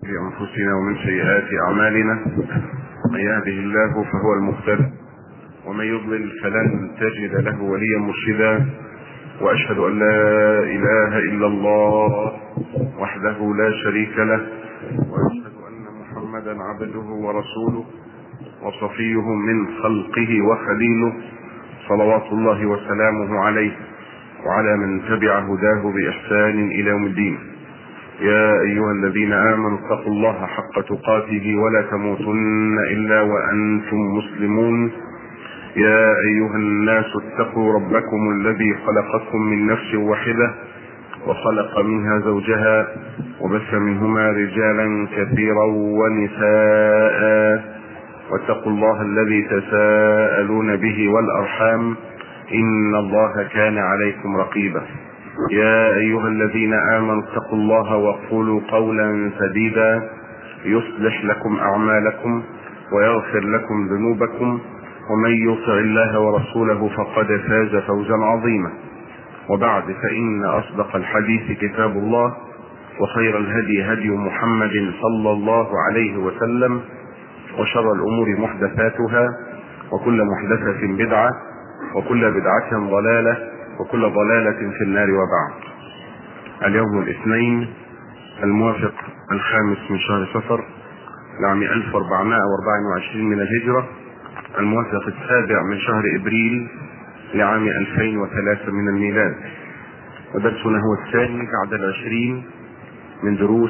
في أنفسنا ومن سيئات أعمالنا من يهده الله فهو المهتد ومن يضلل فلن تجد له وليا مرشدا وأشهد أن لا إله إلا الله وحده لا شريك له وأشهد أن محمدا عبده ورسوله وصفيه من خلقه وخليله صلوات الله وسلامه عليه وعلى من تبع هداه بإحسان إلى يوم الدين يا أيها الذين آمنوا اتقوا الله حق تقاته ولا تموتن إلا وأنتم مسلمون يا أيها الناس اتقوا ربكم الذي خلقكم من نفس واحدة وخلق منها زوجها وبث منهما رجالا كثيرا ونساء واتقوا الله الذي تساءلون به والأرحام إن الله كان عليكم رقيبا يا أيها الذين آمنوا اتقوا الله وقولوا قولا سديدا يصلح لكم أعمالكم ويغفر لكم ذنوبكم ومن يطع الله ورسوله فقد فاز فوزا عظيما وبعد فإن أصدق الحديث كتاب الله وخير الهدي هدي محمد صلى الله عليه وسلم وشر الأمور محدثاتها وكل محدثة بدعة وكل بدعة ضلالة وكل ضلالة في النار وبعد اليوم الاثنين الموافق الخامس من شهر صفر لعام 1424 من الهجرة الموافق السابع من شهر ابريل لعام 2003 من الميلاد ودرسنا هو الثاني بعد العشرين من دروس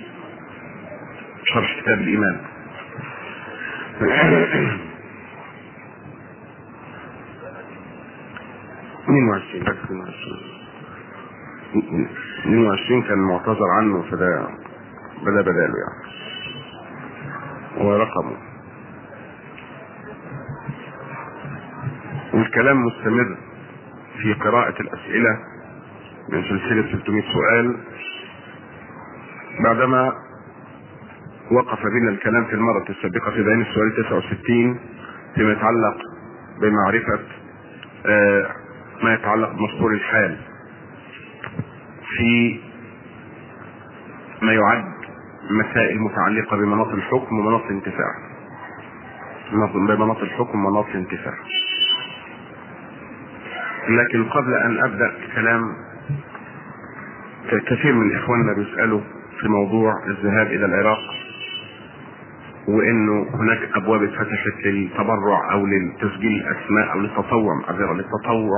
شرح كتاب الإيمان اثنين وعشرين بس اثنين وعشرين اثنين وعشرين كان معتذر عنه فده بدا بداله يعني ورقمه والكلام مستمر في قراءة الأسئلة من سلسلة 300 سؤال بعدما وقف بنا الكلام في المرة السابقة في بيان السؤال 69 فيما يتعلق بمعرفة آه ما يتعلق بمسطور الحال في ما يعد مسائل متعلقة بمناط الحكم ومناط الانتفاع بمناط الحكم ومناط الانتفاع لكن قبل ان ابدا الكلام كثير من اخواننا بيسالوا في موضوع الذهاب الى العراق وانه هناك ابواب اتفتحت للتبرع او للتسجيل الاسماء او للتطوع معذره للتطوع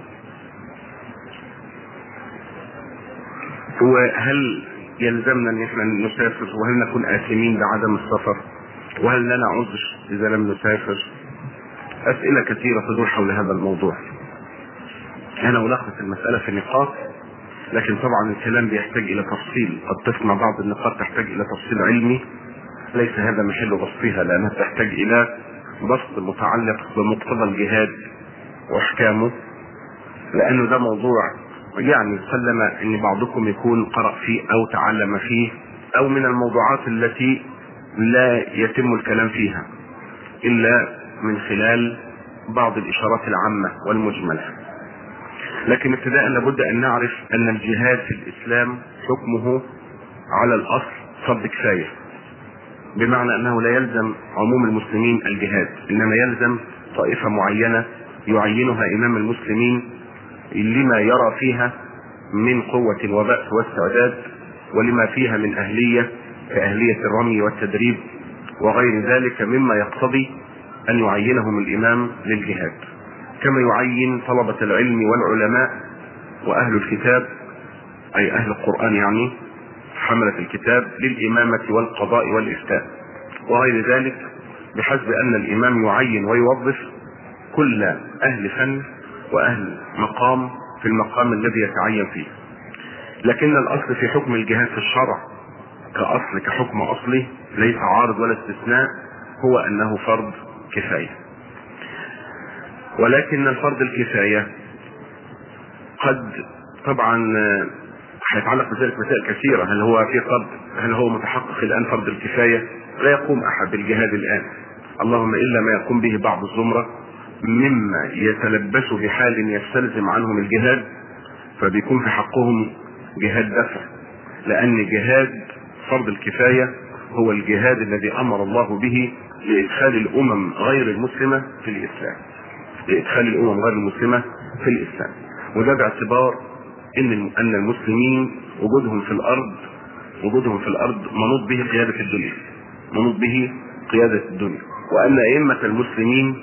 وهل يلزمنا ان احنا نسافر وهل نكون اثمين بعدم السفر وهل لنا عذر اذا لم نسافر اسئله كثيره تدور حول هذا الموضوع انا الخص المساله في نقاط لكن طبعا الكلام بيحتاج الى تفصيل قد تسمع بعض النقاط تحتاج الى تفصيل علمي ليس هذا محل بسطها لانها تحتاج الى بسط متعلق بمقتضى الجهاد واحكامه لانه ده موضوع يعني سلم ان بعضكم يكون قرأ فيه او تعلم فيه او من الموضوعات التي لا يتم الكلام فيها الا من خلال بعض الاشارات العامة والمجملة لكن ابتداء لابد ان نعرف ان الجهاد في الاسلام حكمه على الاصل فرض كفايه بمعنى انه لا يلزم عموم المسلمين الجهاد انما يلزم طائفة معينة يعينها امام المسلمين لما يرى فيها من قوة وبأس واستعداد ولما فيها من اهلية كاهلية الرمي والتدريب وغير ذلك مما يقتضي ان يعينهم الامام للجهاد كما يعين طلبة العلم والعلماء واهل الكتاب اي اهل القرآن يعني حملة الكتاب للإمامة والقضاء والإفتاء وغير ذلك بحسب أن الإمام يعين ويوظف كل أهل فن وأهل مقام في المقام الذي يتعين فيه لكن الأصل في حكم الجهاد في الشرع كأصل كحكم أصلي ليس عارض ولا استثناء هو أنه فرض كفاية ولكن الفرض الكفاية قد طبعا هيتعلق بذلك مسائل كثيرة هل هو في قد هل هو متحقق الآن فرض الكفاية لا يقوم أحد بالجهاد الآن اللهم إلا ما يقوم به بعض الزمرة مما يتلبس بحال يستلزم عنهم الجهاد فبيكون في حقهم جهاد دفع لأن جهاد فرض الكفاية هو الجهاد الذي امر الله به لادخال الامم غير المسلمه في الاسلام لادخال الامم غير المسلمه في الاسلام وده باعتبار ان ان المسلمين وجودهم في الارض وجودهم في الارض منوط به قياده الدنيا منوط به قياده الدنيا وان ائمه المسلمين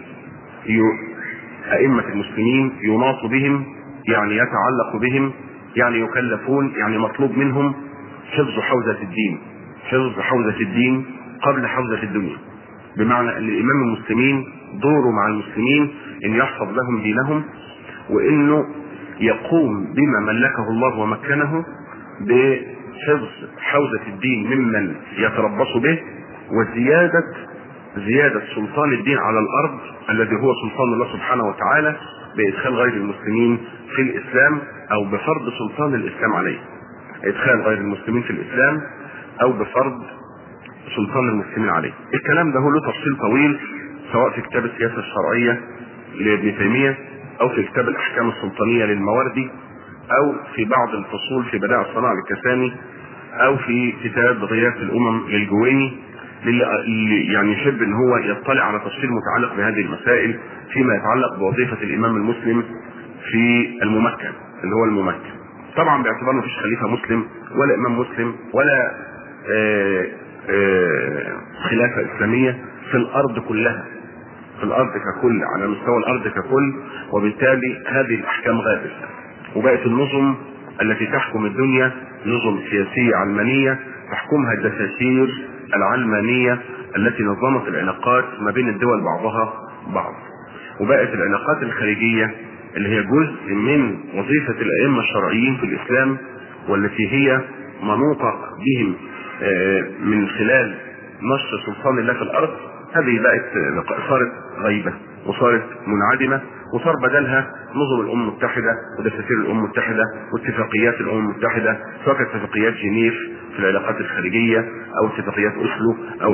ائمه المسلمين يناط بهم يعني يتعلق بهم يعني يكلفون يعني مطلوب منهم حفظ حوزه الدين حفظ حوزه الدين قبل حوزه الدنيا بمعنى ان الامام المسلمين دوره مع المسلمين ان يحفظ لهم دينهم وانه يقوم بما ملكه الله ومكنه بحفظ حوزة الدين ممن يتربص به وزيادة زيادة سلطان الدين على الأرض الذي هو سلطان الله سبحانه وتعالى بإدخال غير المسلمين في الإسلام أو بفرض سلطان الإسلام عليه إدخال غير المسلمين في الإسلام أو بفرض سلطان المسلمين عليه الكلام ده هو له تفصيل طويل سواء في كتاب السياسة الشرعية لابن تيمية او في كتاب الاحكام السلطانية للمواردي او في بعض الفصول في بدائع الصناعة للكساني او في كتاب غياث الامم للجويني اللي يعني يحب ان هو يطلع على تفصيل متعلق بهذه المسائل فيما يتعلق بوظيفة الامام المسلم في الممكن اللي هو الممكن طبعا باعتبار ما فيش خليفة مسلم ولا امام مسلم ولا آآ آآ خلافة اسلامية في الارض كلها في الارض ككل على مستوى الارض ككل وبالتالي هذه الاحكام غابت وبقت النظم التي تحكم الدنيا نظم سياسية علمانية تحكمها الدساتير العلمانية التي نظمت العلاقات ما بين الدول بعضها بعض وبقت العلاقات الخارجية اللي هي جزء من وظيفة الأئمة الشرعيين في الإسلام والتي هي منوطة بهم من خلال نشر سلطان الله في الأرض هذه بقت صارت غيبة وصارت منعدمة وصار بدلها نظم الأمم المتحدة ودساتير الأمم المتحدة واتفاقيات الأمم المتحدة سواء كانت اتفاقيات جنيف في العلاقات الخارجية أو اتفاقيات أوسلو أو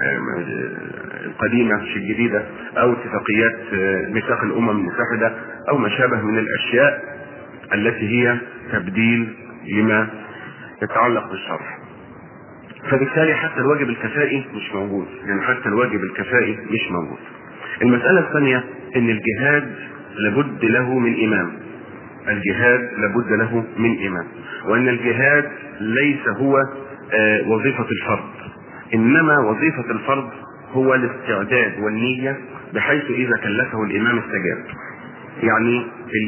القديمة مش الجديدة أو اتفاقيات ميثاق الأمم المتحدة أو ما شابه من الأشياء التي هي تبديل لما يتعلق بالشرع فبالتالي حتى الواجب الكفائي مش موجود يعني حتى الواجب الكفائي مش موجود المسألة الثانية ان الجهاد لابد له من امام الجهاد لابد له من امام وان الجهاد ليس هو آه وظيفة الفرد انما وظيفة الفرد هو الاستعداد والنية بحيث اذا كلفه الامام استجاب يعني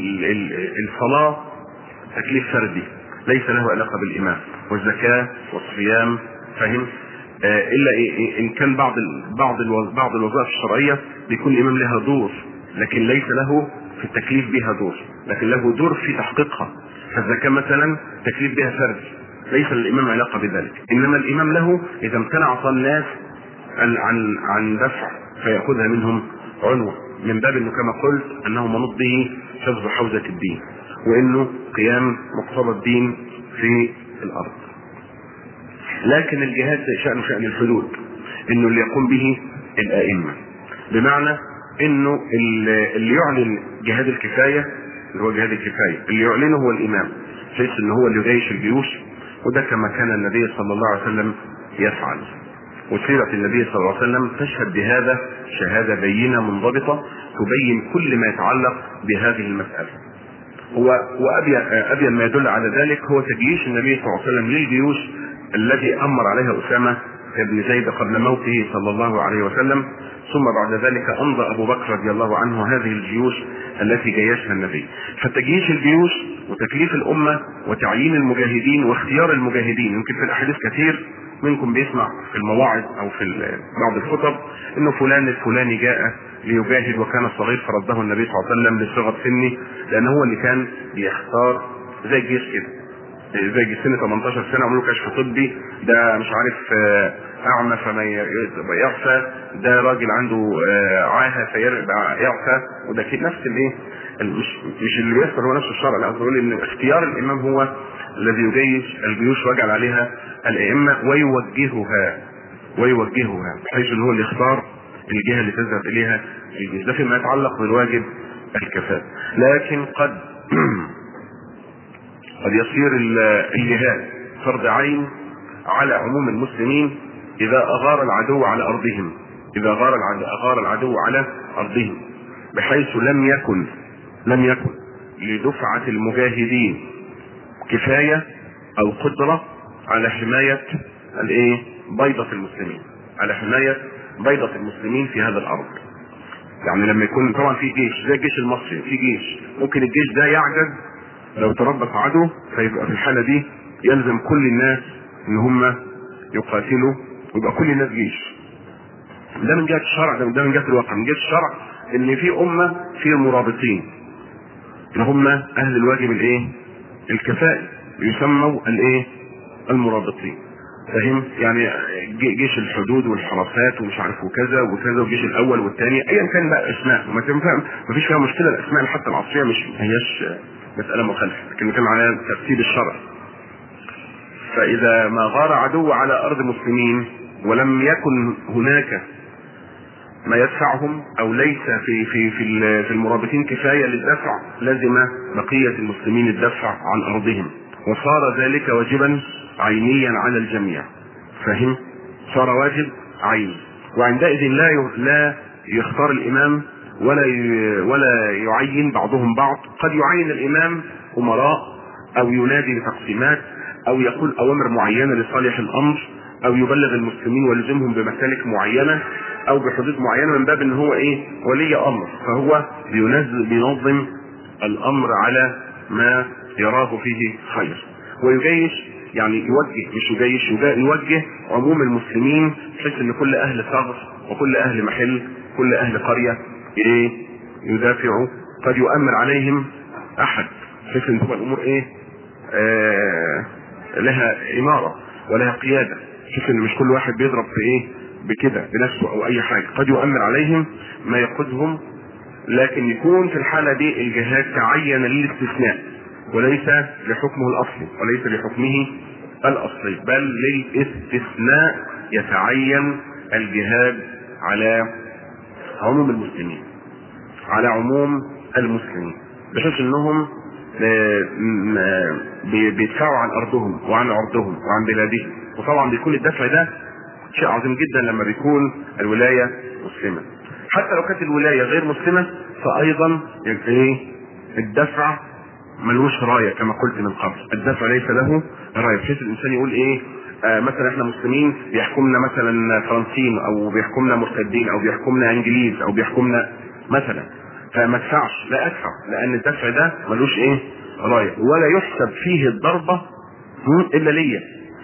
الصلاة تكليف فردي ليس له علاقة بالامام والزكاة والصيام فاهم آه الا إيه ان كان بعض ال بعض ال بعض الوظائف الشرعيه بيكون الامام لها دور لكن ليس له في التكليف بها دور لكن له دور في تحقيقها فالزكاه مثلا تكليف بها فردي ليس للامام علاقه بذلك انما الامام له اذا امتنع الناس عن عن عن دفع فياخذها منهم عنوه من باب انه كما قلت انه منوط به حفظ حوزه الدين وانه قيام مقتضى الدين في الارض لكن الجهاد شأنه شأن الحدود انه اللي يقوم به الائمة بمعنى انه اللي يعلن جهاد الكفاية اللي هو جهاد الكفاية اللي يعلنه هو الامام بحيث ان هو اللي يجيش الجيوش وده كما كان النبي صلى الله عليه وسلم يفعل وسيرة النبي صلى الله عليه وسلم تشهد بهذا شهادة بينة منضبطة تبين كل ما يتعلق بهذه المسألة هو وابين ابين ما يدل على ذلك هو تجيش النبي صلى الله عليه وسلم للجيوش الذي امر عليها اسامه بن زيد قبل موته صلى الله عليه وسلم ثم بعد ذلك امضى ابو بكر رضي الله عنه هذه الجيوش التي جيشها النبي فتجيش الجيوش وتكليف الامه وتعيين المجاهدين واختيار المجاهدين يمكن في الاحاديث كثير منكم بيسمع في المواعظ او في بعض الخطب انه فلان الفلاني جاء ليجاهد وكان صغير فرده النبي صلى الله عليه وسلم لصغر سنه لان هو اللي كان بيختار زي الجيش كده زي سن 18 سنه عملوا كشف طبي ده مش عارف اعمى فما يعفى ده راجل عنده عاهه فيعفى وده كده نفس الايه مش مش اللي بيحصل هو نفس الشرع لا بقول ان اختيار الامام هو الذي يجيش الجيوش ويجعل عليها الائمه ويوجهها ويوجهها بحيث ان هو اللي يختار الجهه اللي تذهب اليها الجيش ده فيما يتعلق بالواجب الكفاءه لكن قد قد يصير الجهاد فرض عين على عموم المسلمين اذا اغار العدو على ارضهم اذا غار العدو, اغار العدو على ارضهم بحيث لم يكن لم يكن لدفعة المجاهدين كفاية او قدرة على حماية الايه بيضة المسلمين على حماية بيضة المسلمين في هذا الارض يعني لما يكون طبعا في جيش زي الجيش المصري في جيش ممكن الجيش ده يعجز لو تربص عدو فيبقى في الحالة دي يلزم كل الناس ان هم يقاتلوا ويبقى كل الناس جيش ده من جهة الشرع ده من جهة الواقع من جهة الشرع ان في امة في مرابطين اللي هم اهل الواجب الايه الكفائي يسموا الايه المرابطين فاهم يعني جيش الحدود والحراسات ومش عارف وكذا وكذا والجيش الاول والثاني ايا كان بقى اسماء ما تنفع ما فيش فيها مشكله الاسماء حتى العصريه مش ما هياش مساله مخالفه لكن نتكلم على ترتيب الشرع فاذا ما غار عدو على ارض مسلمين ولم يكن هناك ما يدفعهم او ليس في في في في المرابطين كفايه للدفع لزم بقيه المسلمين الدفع عن ارضهم وصار ذلك واجبا عينيا على الجميع فهم صار واجب عيني وعندئذ لا لا يختار الامام ولا ولا يعين بعضهم بعض قد يعين الامام امراء او ينادي بتقسيمات او يقول اوامر معينه لصالح الامر او يبلغ المسلمين ويلزمهم بمسالك معينه او بحدود معينه من باب ان هو ايه ولي امر فهو بينزل بينظم الامر على ما يراه فيه خير ويجيش يعني يوجه مش يجيش يوجه عموم المسلمين بحيث ان كل اهل ثغر وكل اهل محل كل اهل قريه ايه يدافعوا قد يؤمر عليهم احد بحيث ان تبقى الامور ايه آه لها اماره ولها قياده بحيث ان مش كل واحد بيضرب في ايه بكده بنفسه او اي حاجه قد يؤمر عليهم ما يقودهم لكن يكون في الحاله دي الجهاد تعين للاستثناء وليس لحكمه الاصلي وليس لحكمه الاصلي بل للاستثناء يتعين الجهاد على عموم المسلمين على عموم المسلمين بحيث انهم بيدفعوا عن ارضهم وعن عرضهم وعن بلادهم وطبعا بيكون الدفع ده شيء عظيم جدا لما بيكون الولايه مسلمه حتى لو كانت الولايه غير مسلمه فايضا ايه الدفع ملوش رايه كما قلت من قبل الدفع ليس له رايه بحيث الانسان يقول ايه آه مثلا احنا مسلمين بيحكمنا مثلا فرنسيين او بيحكمنا مرتدين او بيحكمنا انجليز او بيحكمنا مثلا فما ادفعش لا ادفع لان الدفع ده ملوش ايه رايه ولا يحسب فيه الضربه الا ليا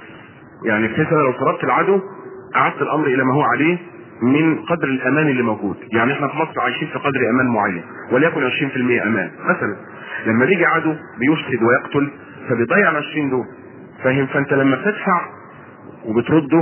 يعني بحيث انا لو ضربت العدو اعدت الامر الى ما هو عليه من قدر الامان اللي موجود يعني احنا في مصر عايشين في قدر امان معين وليكن 20% امان مثلا لما بيجي عدو بيفسد ويقتل فبيضيع ال 20 دول فاهم فانت لما بتدفع وبترده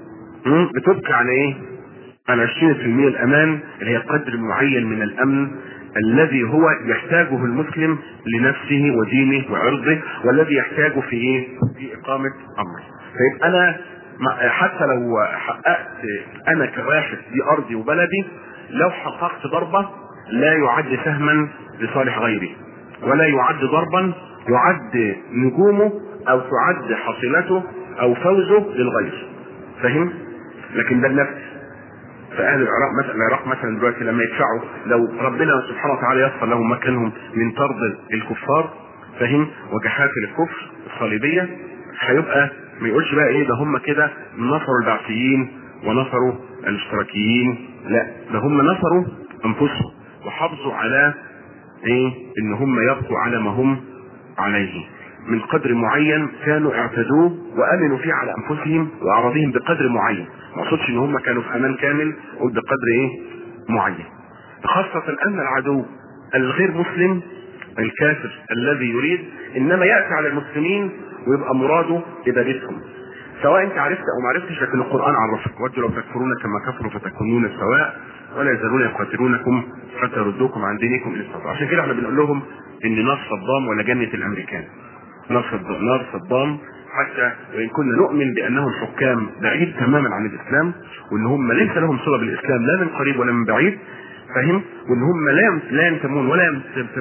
بتبقى على ايه؟ على 20% الامان اللي هي قدر معين من الامن الذي هو يحتاجه المسلم لنفسه ودينه وعرضه والذي يحتاجه في ايه؟ في اقامه امره. فيبقى انا حتى لو حققت انا كواحد دي ارضي وبلدي لو حققت ضربه لا يعد سهما لصالح غيري ولا يعد ضربا يعد نجومه او تعد حصيلته او فوزه للغير فاهم لكن ده النفس فاهل العراق مثلا العراق مثلا دلوقتي لما يدفعوا لو ربنا سبحانه وتعالى يسر لهم مكانهم من طرد الكفار فاهم وجحافل الكفر الصليبيه هيبقى ما يقولش بقى ايه ده هم كده نصروا البعثيين ونصروا الاشتراكيين لا ده هم نصروا انفسهم وحافظوا على ايه ان هم يبقوا على ما هم عليه من قدر معين كانوا اعتدوه وامنوا فيه على انفسهم واعراضهم بقدر معين ما اقصدش ان هم كانوا في امان كامل قلت بقدر ايه معين خاصة ان العدو الغير مسلم الكافر الذي يريد انما ياتي على المسلمين ويبقى مراده ابادتهم سواء انت عرفت او ما عرفتش لكن القران عرفك ودوا لو تكفرون كما كفروا فتكونون سواء ولا يزالون يقاتلونكم حتى يردوكم عن دينكم ان استطاعوا عشان كده احنا بنقول لهم ان نار صدام ولا جنه الامريكان نار صدام نار صدام حتى وان كنا نؤمن بانهم حكام بعيد تماما عن الاسلام وان هم ليس لهم صله بالاسلام لا من قريب ولا من بعيد فاهم وان هم لا لا ينتمون ولا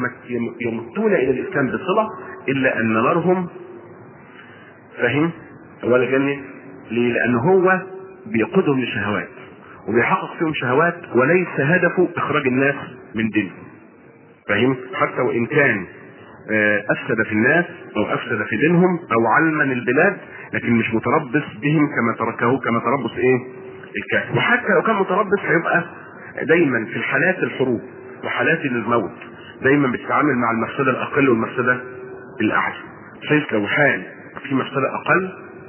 يمتون الى الاسلام بصله الا ان نارهم فاهم ولا جنه ليه؟ لان هو بيقودهم لشهوات وبيحقق فيهم شهوات وليس هدفه اخراج الناس من دينهم فاهم حتى وان كان آه، افسد في الناس او افسد في دينهم او علما البلاد لكن مش متربص بهم كما تركه كما تربص ايه الكافر وحتى لو كان متربص هيبقى دايما في الحالات الحروب وحالات الموت دايما بتتعامل مع المفسده الاقل والمفسده الاعلى بحيث لو حال في مفسده اقل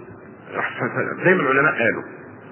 زي ما العلماء قالوا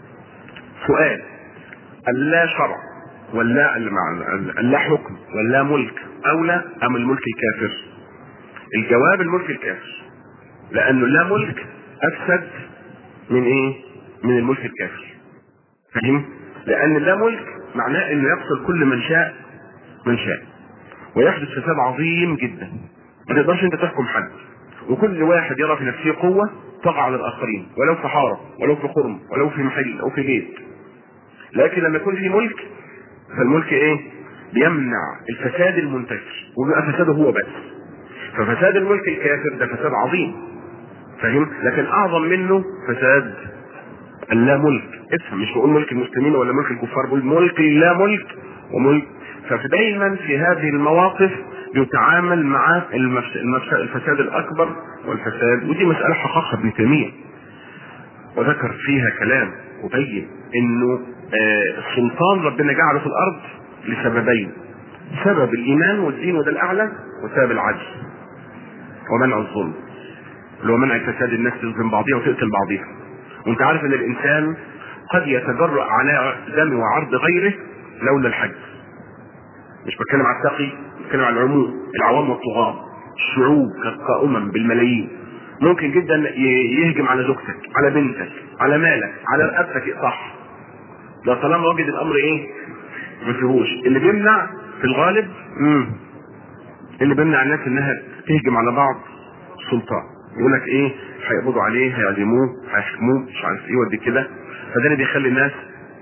سؤال اللا شرع ولا اللا حكم ولا ملك اولى ام الملك الكافر الجواب الملك الكافر لانه لا ملك افسد من ايه من الملك الكافر فاهم لان لا ملك معناه انه يقتل كل من شاء من شاء ويحدث فساد عظيم جدا ما تقدرش انت تحكم حد وكل واحد يرى في نفسه قوه تقع على الاخرين ولو في حاره ولو في خرم ولو في محل او في بيت لكن لما يكون في ملك فالملك ايه بيمنع الفساد المنتشر وبيبقى فساده هو بس ففساد الملك الكافر ده فساد عظيم فاهم لكن اعظم منه فساد اللا ملك افهم مش بقول ملك المسلمين ولا ملك الكفار بقول ملك لا ملك وملك فدايما في هذه المواقف يتعامل مع المفس... المفس... الفساد الاكبر والفساد ودي مساله حققها ابن تيميه وذكر فيها كلام وبين انه آه السلطان ربنا جعله في الارض لسببين سبب الايمان والدين وده الاعلى وسبب العدل ومنع الظلم اللي هو منع فساد الناس تظلم بعضها وتقتل بعضها وانت عارف ان الانسان قد يتجرأ على دم وعرض غيره لولا الحج مش بتكلم على التقي بتكلم على العموم العوام والطغاة الشعوب كأمم بالملايين ممكن جدا يهجم على زوجتك على بنتك على مالك على رقبتك صح ده طالما وجد الامر ايه ما فيهوش اللي بيمنع في الغالب مم. اللي بيمنع الناس انها تهجم على بعض سلطان يقول لك ايه هيقبضوا عليه هيعدموه هيحكموه مش عارف ايه ودي كده فده اللي بيخلي الناس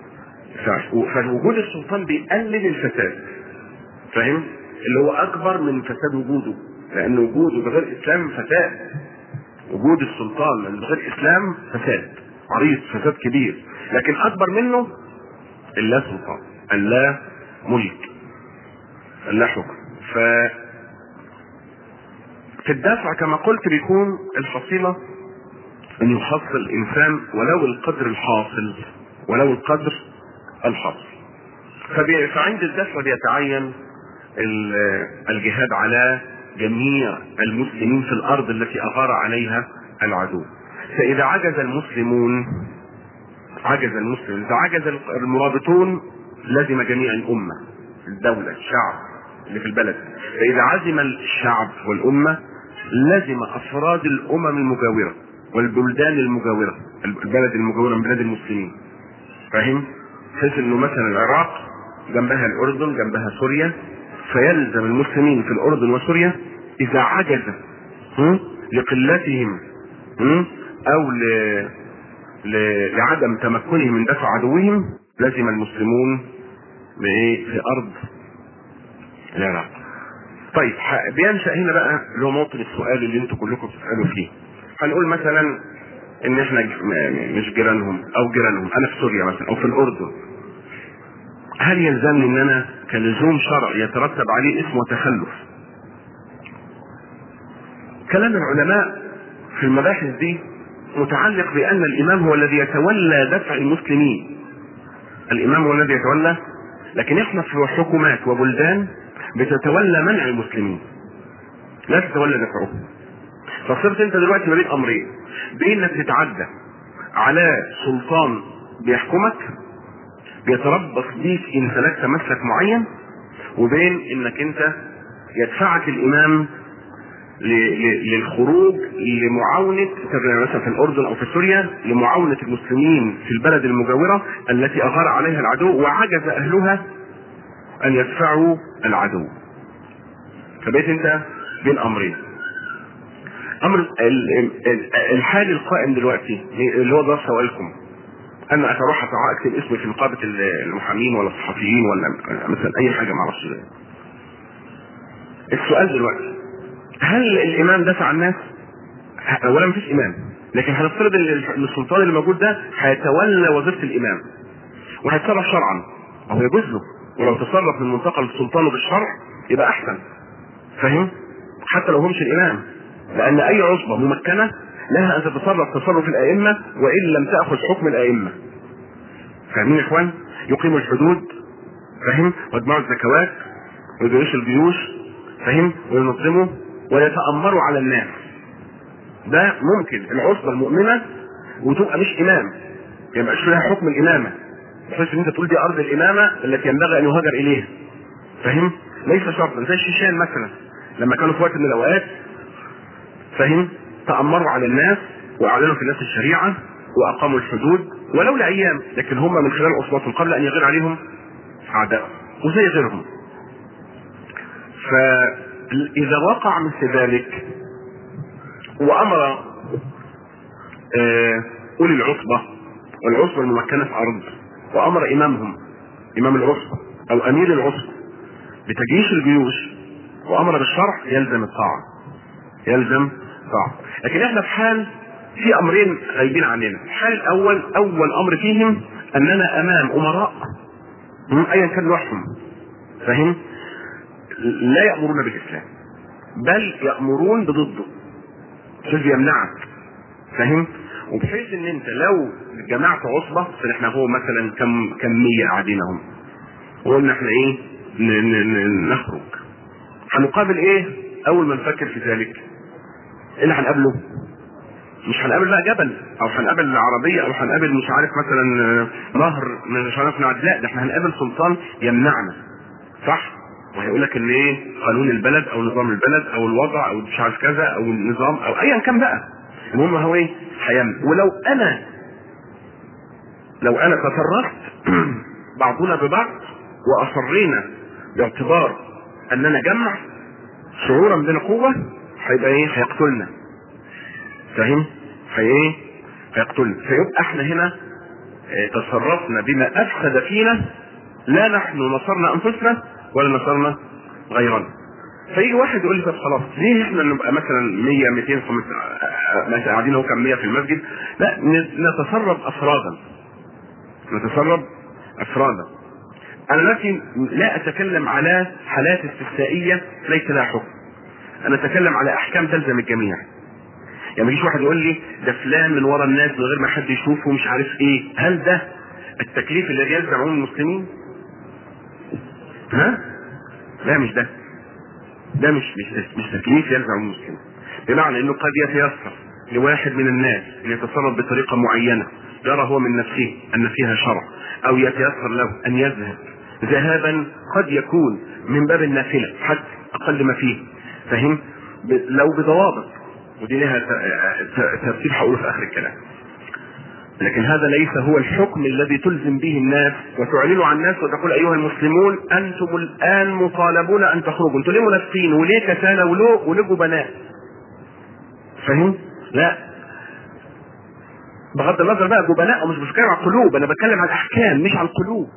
فوجود السلطان بيقلل الفساد فاهم اللي هو اكبر من فساد وجوده لان وجوده بغير اسلام فساد وجود السلطان من بغير اسلام فساد عريض فساد كبير لكن اكبر منه اللا سلطان اللا ملك اللا حكم ف في الدافع كما قلت بيكون الحصيلة ان يحصل الانسان ولو القدر الحاصل ولو القدر الحاصل فعند الدفع بيتعين الجهاد على جميع المسلمين في الارض التي اغار عليها العدو فاذا عجز المسلمون عجز المسلم اذا عجز المرابطون لزم جميع الامه الدوله الشعب اللي في البلد فاذا عزم الشعب والامه لزم افراد الامم المجاوره والبلدان المجاوره البلد المجاوره من بلاد المسلمين فاهم بحيث انه مثلا العراق جنبها الاردن جنبها سوريا فيلزم المسلمين في الاردن وسوريا اذا عجز لقلتهم او ل... ل... لعدم تمكنهم من دفع عدوهم لزم المسلمون بايه في ارض العراق طيب بينشا هنا بقى اللي هو موطن السؤال اللي انتوا كلكم بتسالوا فيه هنقول مثلا ان احنا مش جيرانهم او جيرانهم انا في سوريا مثلا او في الاردن هل يلزمني ان انا كلزوم شرع يترتب عليه اسم وتخلف كلام العلماء في المباحث دي متعلق بان الامام هو الذي يتولى دفع المسلمين الامام هو الذي يتولى لكن احنا في حكومات وبلدان بتتولى منع المسلمين لا تتولى دفعهم فصرت انت دلوقتي ما بين امرين بين انك تتعدى على سلطان بيحكمك بيتربص بيك ان سلكت مسلك معين وبين انك انت يدفعك الامام للخروج لمعاونة مثلا في الأردن أو في سوريا لمعاونة المسلمين في البلد المجاورة التي أغار عليها العدو وعجز أهلها أن يدفعوا العدو فبقيت أنت بين أمرين أمر الحال القائم دلوقتي اللي هو ده سؤالكم أنا أتروح أكتب اسمي في نقابة المحامين ولا الصحفيين ولا مثلا أي حاجة معرفش ده السؤال دلوقتي هل الامام دفع الناس اولا مفيش امام لكن هنفترض ان السلطان اللي موجود ده هيتولى وظيفه الامام وهيتصرف شرعا او يجوز له ولو تصرف من منطقه السلطان بالشرع يبقى احسن فاهم حتى لو همش الامام لان اي عصبه ممكنه لها ان تتصرف تصرف الائمه وان لم تاخذ حكم الائمه فاهمين يا اخوان يقيموا الحدود فاهم ويجمعوا الزكوات ويجيش الجيوش فاهم وينظموا ويتامروا على الناس ده ممكن العصبه المؤمنه وتبقى مش امام ما يبقاش فيها حكم الامامه بحيث ان انت تقول دي ارض الامامه التي ينبغي ان يهاجر اليها فاهم ليس شرطا زي الشيشان مثلا لما كانوا في وقت من الاوقات فاهم تامروا على الناس واعلنوا في الناس الشريعه واقاموا الحدود ولو لايام لكن هم من خلال اصواتهم قبل ان يغير عليهم اعداء وزي غيرهم فاذا وقع مثل ذلك وامر آه، اولي العصبه والعصبه الممكنه في ارض وامر امامهم امام العصبه او امير العصبه بتجيش الجيوش وامر بالشرع يلزم الطاعه يلزم طاعه لكن احنا في حال في امرين غايبين عننا الحال الاول اول امر فيهم اننا امام امراء هم ايا كان نوعهم فاهم لا يامرون بالاسلام بل يامرون بضده شوف يمنعك فاهم وبحيث ان انت لو جمعت عصبه فاحنا هو مثلا كم كميه قاعدين اهم وقلنا احنا ايه ن- ن- ن- نخرج هنقابل ايه اول ما نفكر في ذلك ايه اللي هنقابله مش هنقابل بقى جبل او هنقابل عربيه او هنقابل مش عارف مثلا آه، نهر مش عارف نعد لا ده احنا هنقابل سلطان يمنعنا صح وهيقول لك ان ايه قانون البلد او نظام البلد او الوضع او مش عارف كذا او النظام او ايا كان بقى المهم هو ايه هيمنع ولو انا لو انا تطرفت بعضنا ببعض واصرينا باعتبار اننا جمع شعورا بالقوه هيبقى ايه هيقتلنا فاهم هي ايه هيقتلنا فيبقى احنا هنا اه، تصرفنا بما افسد فينا لا نحن نصرنا انفسنا ولا نصرنا غيرنا فيجي واحد يقول لي طب خلاص ليه احنا نبقى مثلا 100 200 500 مثلا قاعدين اهو كم 100 في المسجد لا ن- نتصرف افرادا نتصرف افرادا انا نفسي لا اتكلم على حالات استثنائيه ليس لها حكم انا اتكلم على احكام تلزم الجميع يعني ما يجيش واحد يقول لي ده فلان من ورا الناس من غير ما حد يشوفه مش عارف ايه هل ده التكليف الذي يلزم عموم المسلمين ها لا مش ده ده مش مش مش تكليف يلزم عموم المسلمين بمعنى انه قد يتيسر لواحد من الناس ان يتصرف بطريقه معينه يرى هو من نفسه ان فيها شرع او يتيسر له ان يذهب ذهابا قد يكون من باب النافله حتى اقل ما فيه فهم ب- لو بضوابط ودي لها ت- ت- ترتيب هقوله في اخر الكلام لكن هذا ليس هو الحكم الذي تلزم به الناس وتعلن عن الناس وتقول ايها المسلمون انتم الان مطالبون ان تخرجوا انتم ليه منافقين وليه كسالى ولو وليه جبناء فاهم لا بغض النظر بقى جبناء ومش بتكلم عن القلوب انا بتكلم عن الاحكام مش عن القلوب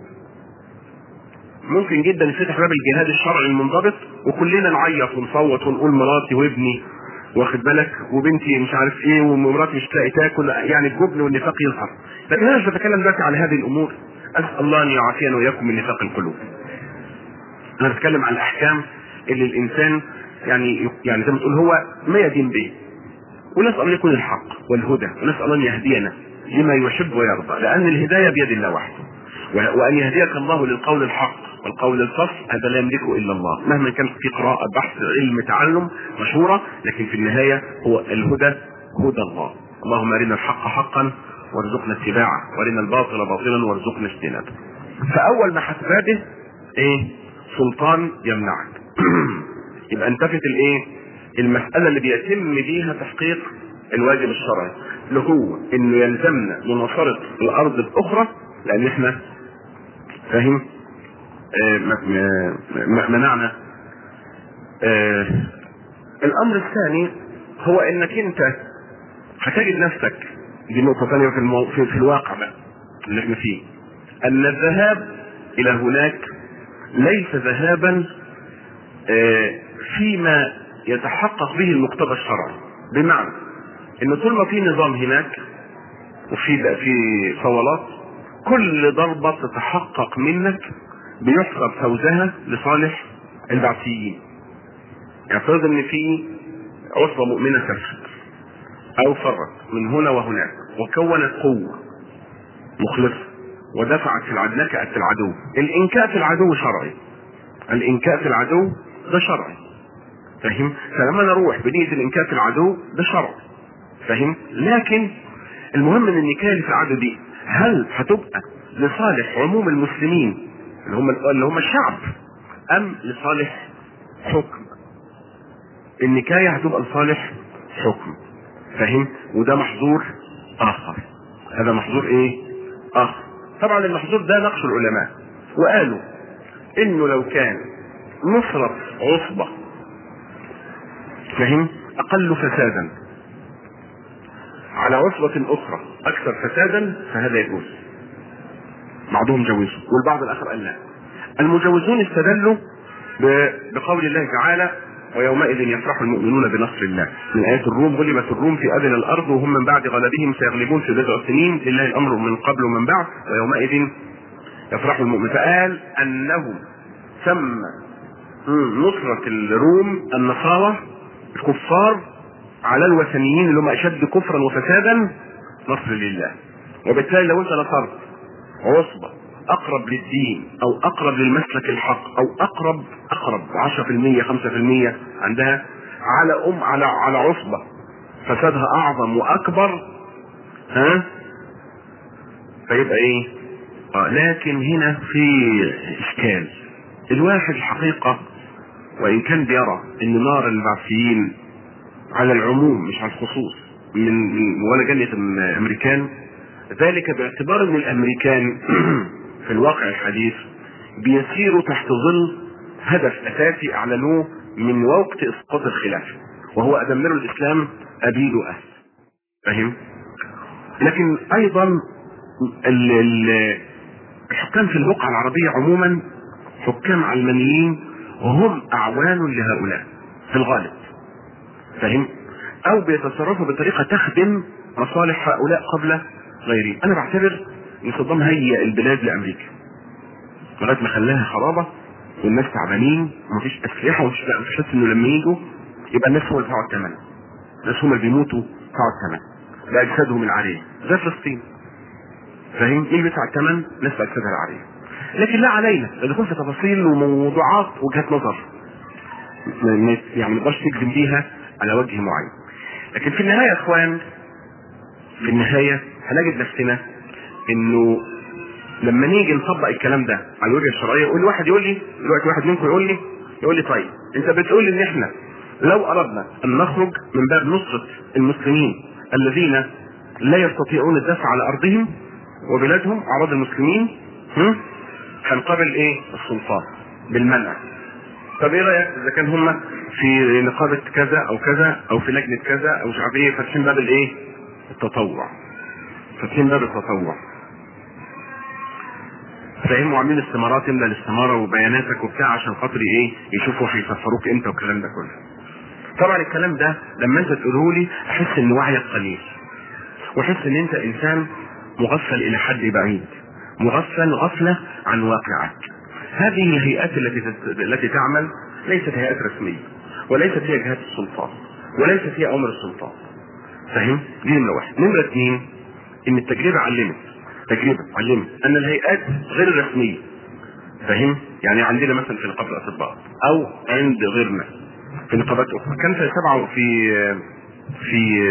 ممكن جدا يفتح باب الجهاد الشرعي المنضبط وكلنا نعيط ونصوت ونقول مراتي وابني واخد بالك وبنتي مش عارف ايه ومراتي مش تلاقي تاكل يعني الجبن والنفاق يظهر لكن انا مش بتكلم دلوقتي عن هذه الامور اسال الله ان يعافينا واياكم من نفاق القلوب انا بتكلم عن الاحكام اللي الانسان يعني يعني زي ما تقول هو ما يدين به ونسال ان يكون الحق والهدى ونسال ان يهدينا لما يحب ويرضى لان الهدايه بيد الله وحده و- وان يهديك الله للقول الحق والقول الفصل هذا لا يملكه الا الله مهما كان في قراءه بحث علم تعلم مشهوره لكن في النهايه هو الهدى هدى الله اللهم ارنا الحق حقا وارزقنا اتباعه وارنا الباطل باطلا وارزقنا اجتنابه فاول ما هتبادئ ايه سلطان يمنعك يبقى انتفت الايه المساله اللي بيتم بيها تحقيق الواجب الشرعي اللي هو انه يلزمنا مناصره الارض الاخرى لان احنا فاهم آه، م- م- م- منعنا آه، الامر الثاني هو انك انت هتجد نفسك دي نقطه ثانيه في, المو... في, في الواقع بقى اللي احنا فيه ان الذهاب الى هناك ليس ذهابا آه، فيما يتحقق به المقتضى الشرعي بمعنى ان طول ما في نظام هناك وفي في صولات كل ضربة تتحقق منك بيحسب فوزها لصالح البعثيين يعني فرض ان في عصبة مؤمنة سافرت او فرت من هنا وهناك وكونت قوة مخلصة ودفعت في العدو نكأت العدو الانكاء في العدو شرعي الانكاء في العدو ده شرعي فاهم فلما نروح بنية الانكاء في العدو ده شرعي فاهم لكن المهم ان النكاية اللي في العدو دي هل هتبقى لصالح عموم المسلمين اللي هم اللي هم الشعب ام لصالح حكم النكاية هتبقى لصالح حكم فاهم وده محظور اخر هذا محظور ايه اخر طبعا المحظور ده نقش العلماء وقالوا انه لو كان نصرة عصبة فاهم اقل فسادا على عصبة اخرى اكثر فسادا فهذا يجوز بعضهم جوزوا والبعض الاخر قال لا المجوزون استدلوا بقول الله تعالى ويومئذ يفرح المؤمنون بنصر الله من آيات الروم غلبت الروم في أدنى الأرض وهم من بعد غلبهم سيغلبون في بضع سنين لله الأمر من قبل ومن بعد ويومئذ يفرح المؤمن فقال أنه سمى نصرة الروم النصارى الكفار على الوثنيين اللي هم أشد كفرا وفسادا نصر لله وبالتالي لو أنت نصرت عصبة اقرب للدين او اقرب للمسلك الحق او اقرب اقرب 10% 5% عندها على ام على على عصبه فسادها اعظم واكبر ها فيبقى ايه آه لكن هنا في اشكال الواحد الحقيقه وان كان بيرى ان نار البعثيين على العموم مش على الخصوص من ولا جنة الامريكان ذلك باعتبار ان الامريكان في الواقع الحديث بيسيروا تحت ظل هدف اساسي اعلنوه من وقت اسقاط الخلافه وهو ادمروا الاسلام ابيدوا اهل فاهم لكن ايضا ال ال الحكام في البقعه العربيه عموما حكام علمانيين وهم اعوان لهؤلاء في الغالب فاهم او بيتصرفوا بطريقه تخدم مصالح هؤلاء قبل غيرهم انا بعتبر ان صدام هيئ البلاد لامريكا لغايه ما خلاها خرابه والناس تعبانين ومفيش اسلحه ومفيش مفيش حس انه لما يجوا يبقى الناس هم اللي بتدفعوا الثمن الناس هم اللي بيموتوا يدفعوا الثمن باجسادهم العاريه زي فلسطين فاهم مين اللي بيدفع الثمن؟ ناس باجسادها العاريه لكن لا علينا الدخول في تفاصيل وموضوعات وجهات نظر يعني ما نقدرش تجزم بيها على وجه معين لكن في النهايه يا اخوان في النهايه هنجد نفسنا انه لما نيجي نطبق الكلام ده على الوجهه الشرعيه يقول واحد يقول لي دلوقتي واحد منكم يقول لي يقول لي طيب انت بتقول ان احنا لو اردنا ان نخرج من باب نصره المسلمين الذين لا يستطيعون الدفع على ارضهم وبلادهم اعراض المسلمين هنقابل ايه؟ السلطان بالمنع طب ايه رايك اذا كان هم في نقابه كذا او كذا او في لجنه كذا او مش عارف ايه فاتحين باب الايه؟ التطوع فاتحين باب التطوع فاهم وعاملين استمارات املى الاستماره وبياناتك وبتاع عشان خاطر ايه يشوفوا هيسفروك امتى والكلام ده كله طبعا الكلام ده لما انت تقوله لي احس ان وعيك قليل واحس ان انت انسان مغفل الى حد بعيد مغفل غفله عن واقعك هذه الهيئات التي التي تعمل ليست هيئات رسميه وليست هي جهات السلطان وليست هي امر السلطان فاهم دي نمره واحد نمره اثنين ان التجربه علمت تجربه علمت ان الهيئات غير الرسميه فاهم يعني عندنا مثلا في نقابه الاطباء او عند غيرنا في نقابات اخرى كان في سبعه في في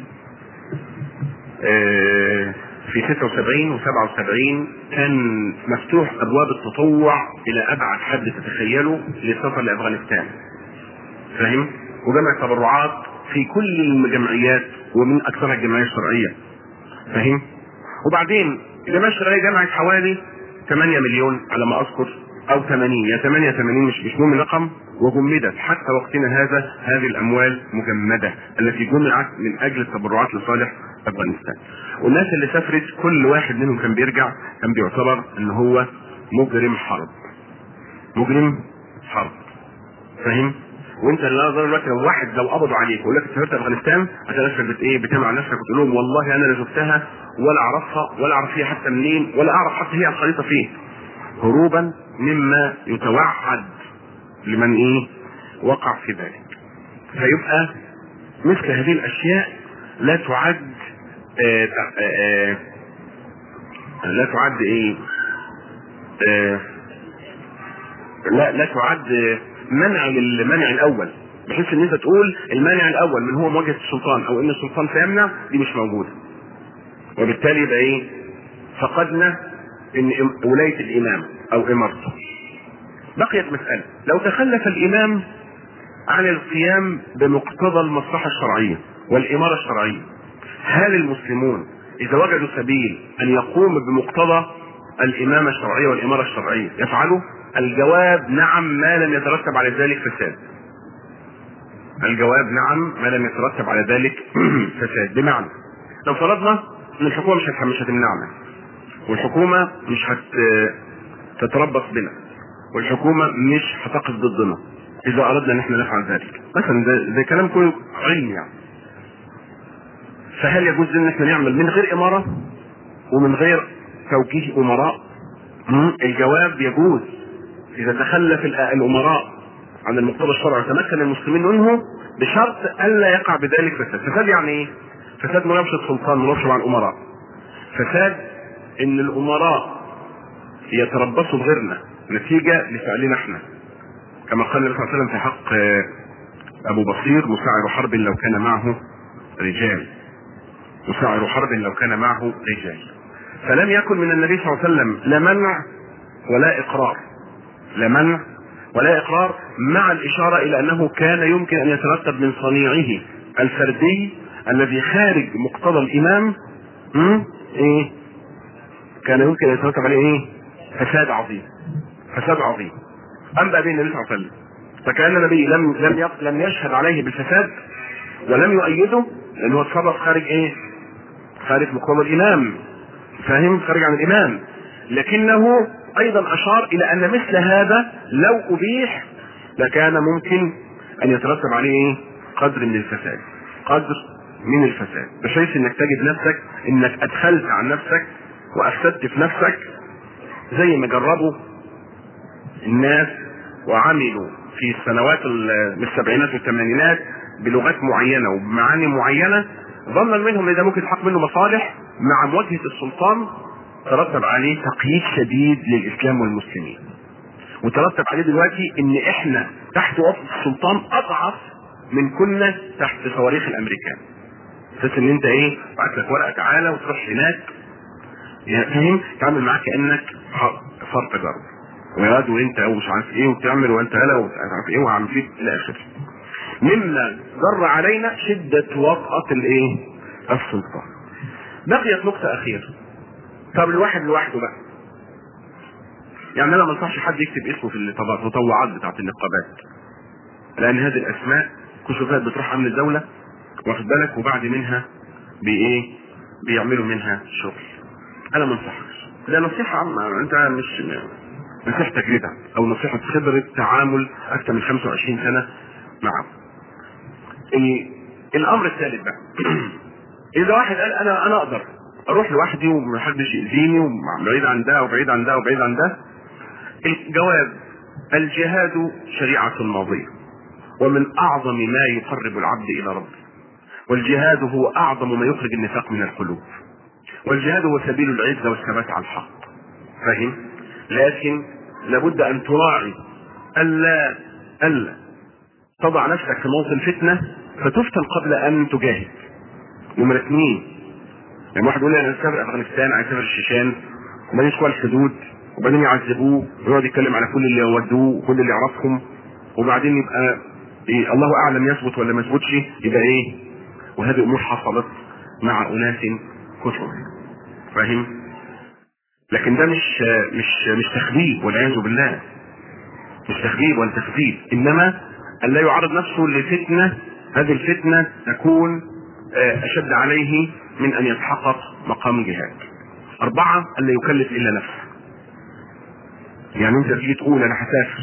آه في 76 و77 كان مفتوح ابواب التطوع الى ابعد حد تتخيله للسفر لافغانستان فاهم وجمع تبرعات في كل الجمعيات ومن اكثرها الجمعيه الشرعيه فاهم وبعدين الجمعيه الشرعيه جمعت حوالي 8 مليون على ما اذكر او 80 يا 8 80 مش مش مهم الرقم وجمدت حتى وقتنا هذا هذه الاموال مجمده التي جمعت من اجل التبرعات لصالح افغانستان والناس اللي سافرت كل واحد منهم كان بيرجع كان بيعتبر ان هو مجرم حرب مجرم حرب فاهم وانت لا نظر دلوقتي لو واحد لو قبضوا عليك ويقول لك انت سافرت افغانستان عشان نفسك بت ايه بتمع نفسك وتقول لهم والله انا لا شفتها ولا اعرفها ولا اعرف هي حتى منين ولا اعرف حتى هي الخريطه فين هروبا مما يتوعد لمن ايه وقع في ذلك فيبقى مثل هذه الاشياء لا تعد آه آه آه لا تعد ايه آه لا لا تعد منع للمنع الاول بحيث ان انت تقول المانع الاول من هو مواجهه السلطان او ان السلطان سيمنع دي مش موجوده وبالتالي يبقى ايه فقدنا ان ولايه الامام او امارته بقيت مساله لو تخلف الامام عن القيام بمقتضى المصلحه الشرعيه والاماره الشرعيه هل المسلمون اذا وجدوا سبيل ان يقوموا بمقتضى الامامه الشرعيه والاماره الشرعيه يفعلوا الجواب نعم ما لم يترتب على ذلك فساد الجواب نعم ما لم يترتب على ذلك فساد بمعنى لو فرضنا ان الحكومه مش هت- مش هتمنعنا والحكومه مش هتتربص بنا والحكومه مش هتقف ضدنا اذا اردنا ان احنا نفعل ذلك مثلا ده, ده كلام كله علمي يعني فهل يجوز ان احنا نعمل من غير اماره ومن غير توجيه امراء مم. الجواب يجوز اذا تخلف ال- الامراء عن المقتضى الشرعي وتمكن المسلمين منه بشرط الا يقع بذلك فساد فساد يعني ايه فساد مناوشة سلطان مناوشة مع الامراء فساد ان الامراء يتربصوا بغيرنا نتيجة لفعلنا احنا كما قال النبي صلى الله عليه وسلم في حق آه، ابو بصير مساعر حرب لو كان معه رجال مساعر حرب لو كان معه رجال فلم يكن من النبي صلى الله عليه وسلم لا منع ولا اقرار لا منع ولا اقرار مع الاشاره الى انه كان يمكن ان يترتب من صنيعه الفردي الذي خارج مقتضى الامام م? ايه كان يمكن ان يترتب عليه ايه فساد عظيم فساد عظيم اما بين النبي صلى الله عليه وسلم فكان النبي لم لم يق- لم يشهد عليه بالفساد ولم يؤيده لانه هو اتصرف خارج ايه خارج مقتضى الامام فاهم خارج عن الامام لكنه ايضا اشار الى ان مثل هذا لو ابيح لكان ممكن ان يترتب عليه ايه قدر من الفساد قدر من الفساد بحيث انك تجد نفسك انك ادخلت عن نفسك وافسدت في نفسك زي ما جربوا الناس وعملوا في السنوات ال- من السبعينات والثمانينات بلغات معينه وبمعاني معينه ظنا منهم ان ده ممكن يحقق منه مصالح مع مواجهه السلطان ترتب عليه تقييد شديد للاسلام والمسلمين وترتب عليه دلوقتي ان احنا تحت وصف السلطان اضعف من كنا تحت صواريخ الامريكان اساس ان انت ايه بعت لك ورقه تعالى وتروح هناك يعني فاهم تعمل معاك كانك ح- صار تجارب وياد وانت او مش عارف ايه وتعمل وانت هلا ومش عارف ايه وعم فيك الى اخره مما جر علينا شده وطأة الايه السلطان بقيت نقطة أخيرة طب الواحد لوحده بقى يعني أنا ما انصحش حد يكتب اسمه في التطوع- التطوعات بتاعت النقابات لأن هذه الأسماء كشوفات بتروح أمن الدولة واخد بالك وبعد منها بإيه بيعملوا منها شغل أنا ما انصحكش ده نصيحة عامة أنت مش نصيحة تجربة أو نصيحة خبرة تعامل أكثر من 25 سنة معه ال- الأمر الثالث بقى اذا واحد قال انا انا اقدر اروح لوحدي ومحدش يأذيني وبعيد عن ده وبعيد عن ده وبعيد عن ده الجواب الجهاد شريعة ماضية ومن اعظم ما يقرب العبد الى ربه والجهاد هو اعظم ما يخرج النفاق من القلوب والجهاد هو سبيل العزة والثبات على الحق فاهم لكن لابد ان تراعي الا الا تضع نفسك في موطن فتنة فتفتن قبل ان تجاهد نمرة اثنين يعني واحد يقول لي انا اسافر افغانستان عايز اسافر الشيشان وبعدين يشكوا الحدود وبعدين يعذبوه ويقعد يتكلم على كل اللي ودوه وكل اللي يعرفهم وبعدين يبقى إيه الله اعلم يثبت ولا ما يثبتش يبقى ايه وهذه امور حصلت مع اناس كثر فاهم لكن ده مش مش مش تخبيب والعياذ بالله مش تخبيب ولا تخبيب انما ان لا يعرض نفسه لفتنه هذه الفتنه تكون آه، اشد عليه من ان يتحقق مقام الجهاد اربعه ان لا يكلف الا نفسه يعني انت تيجي تقول انا هسافر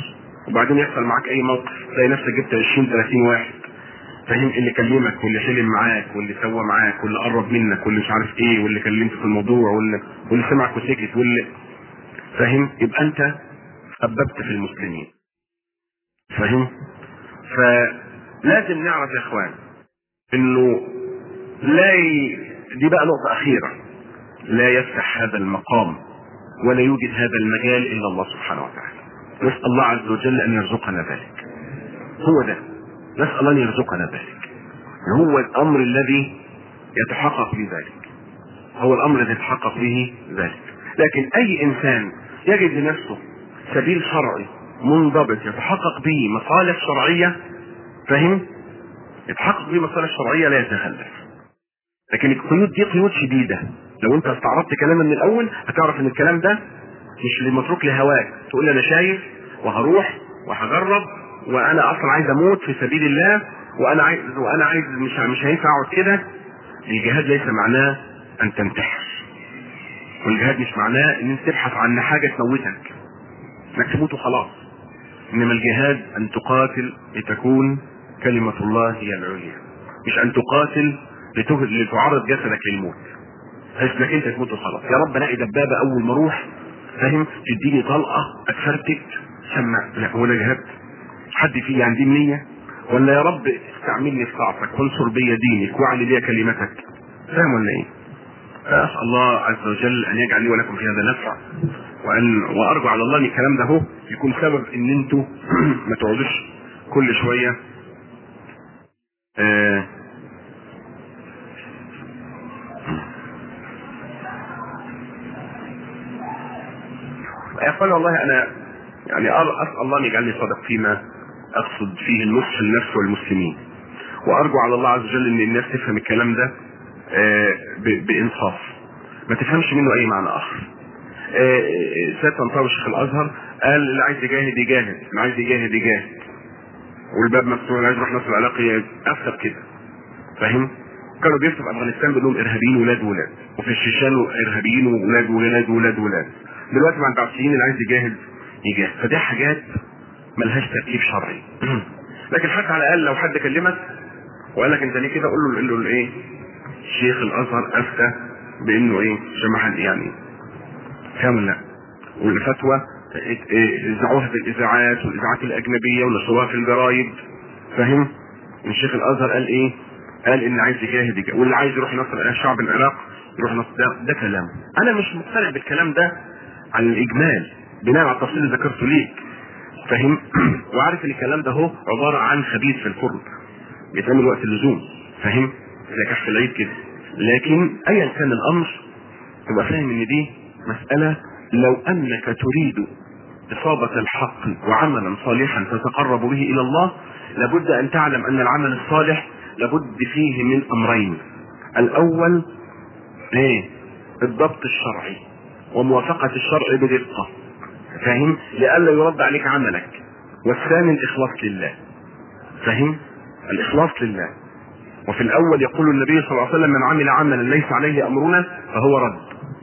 وبعدين يحصل معاك اي موقف تلاقي نفسك جبت 20 30 واحد فاهم اللي كلمك واللي حلم معاك واللي سوى معاك واللي قرب منك واللي مش عارف ايه واللي كلمت في الموضوع واللي واللي سمعك وسكت واللي فاهم يبقى انت سببت في المسلمين فاهم فلازم نعرف يا اخوان انه لا ي... دي بقى نقطة أخيرة لا يفتح هذا المقام ولا يوجد هذا المجال إلا الله سبحانه وتعالى نسأل الله عز وجل أن يرزقنا ذلك هو ده نسأل الله أن يرزقنا ذلك هو الأمر الذي يتحقق بذلك هو الأمر الذي يتحقق به ذلك لكن أي إنسان يجد لنفسه سبيل شرعي منضبط يتحقق به مصالح شرعية فهم يتحقق به مصالح شرعية لا يتخلف لكن القيود دي قيود شديدة لو انت استعرضت كلامه من الاول هتعرف ان الكلام ده مش اللي متروك لهواك تقول لي انا شايف وهروح وهجرب وانا اصلا عايز اموت في سبيل الله وانا عايز وانا عايز مش مش هينفع اقعد كده الجهاد ليس معناه ان تنتحر والجهاد مش معناه ان انت تبحث عن حاجه تموتك انك تموت وخلاص انما الجهاد ان تقاتل لتكون كلمه الله هي العليا مش ان تقاتل لته- لتعرض جسدك للموت بحيث انك انت تموت وخلاص يا رب الاقي دبابه اول ما اروح فاهم تديني طلقه اتفرتك سمع لا هو انا جهاد حد فيه عندي النية ولا يا رب استعملني في طاعتك وانصر بي دينك واعلي بي كلمتك فاهم ولا ايه؟ فاسال الله عز وجل ان يجعل لي ولكم في هذا نفع وان وارجو على الله ان الكلام ده هو يكون سبب ان انتوا ما تقعدوش كل شويه آه يا اخوان والله انا يعني أر- اسال الله ان يجعلني صادق فيما اقصد فيه النصح للنفس والمسلمين وارجو على الله عز وجل ان الناس تفهم الكلام ده آه، ب- بانصاف ما تفهمش منه اي معنى اخر آه، آه، سيد طنطاوي شيخ الازهر قال اللي عايز يجاهد يجاهد اللي عايز يجاهد يجاهد والباب مفتوح اللي عايز يروح نصر العراق افتى كده فاهم كانوا بيفتوا في افغانستان بيقول لهم ارهابيين ولاد ولاد وفي الشيشان ارهابيين ولاد ولاد ولاد ولاد دلوقتي مع البعثيين اللي عايز يجاهد يجاهد فدي حاجات ملهاش ترتيب شرعي لكن حتى على الاقل لو حد كلمك وقال لك انت ليه كده قول له قول له ايه شيخ الازهر افتى بانه ايه جماعه يعني فاهم ولا لا والفتوى ات- اه، اذاعوها في الاذاعات والاذاعات الاجنبيه ونشروها في الجرايد فاهم الشيخ الازهر قال ايه قال ان عايز يجاهد يجاهد واللي عايز يروح ينصر شعب العراق يروح ينصر ده, ده كلام انا مش مقتنع بالكلام ده على الاجمال بناء على التفصيل اللي ذكرته ليك فاهم وعارف ان الكلام ده هو عباره عن خبيث في الفرن بيتعمل وقت اللزوم فاهم زي كحف العيد كده لكن ايا كان الامر تبقى فاهم ان دي مساله لو انك تريد اصابه الحق وعملا صالحا تتقرب به الى الله لابد ان تعلم ان العمل الصالح لابد فيه من امرين الاول ايه الضبط الشرعي وموافقه الشرع بدقه فاهم لئلا يرد عليك عملك والثاني الاخلاص لله فاهم الاخلاص لله وفي الاول يقول النبي صلى الله عليه وسلم من عمل عملا ليس عليه امرنا فهو رد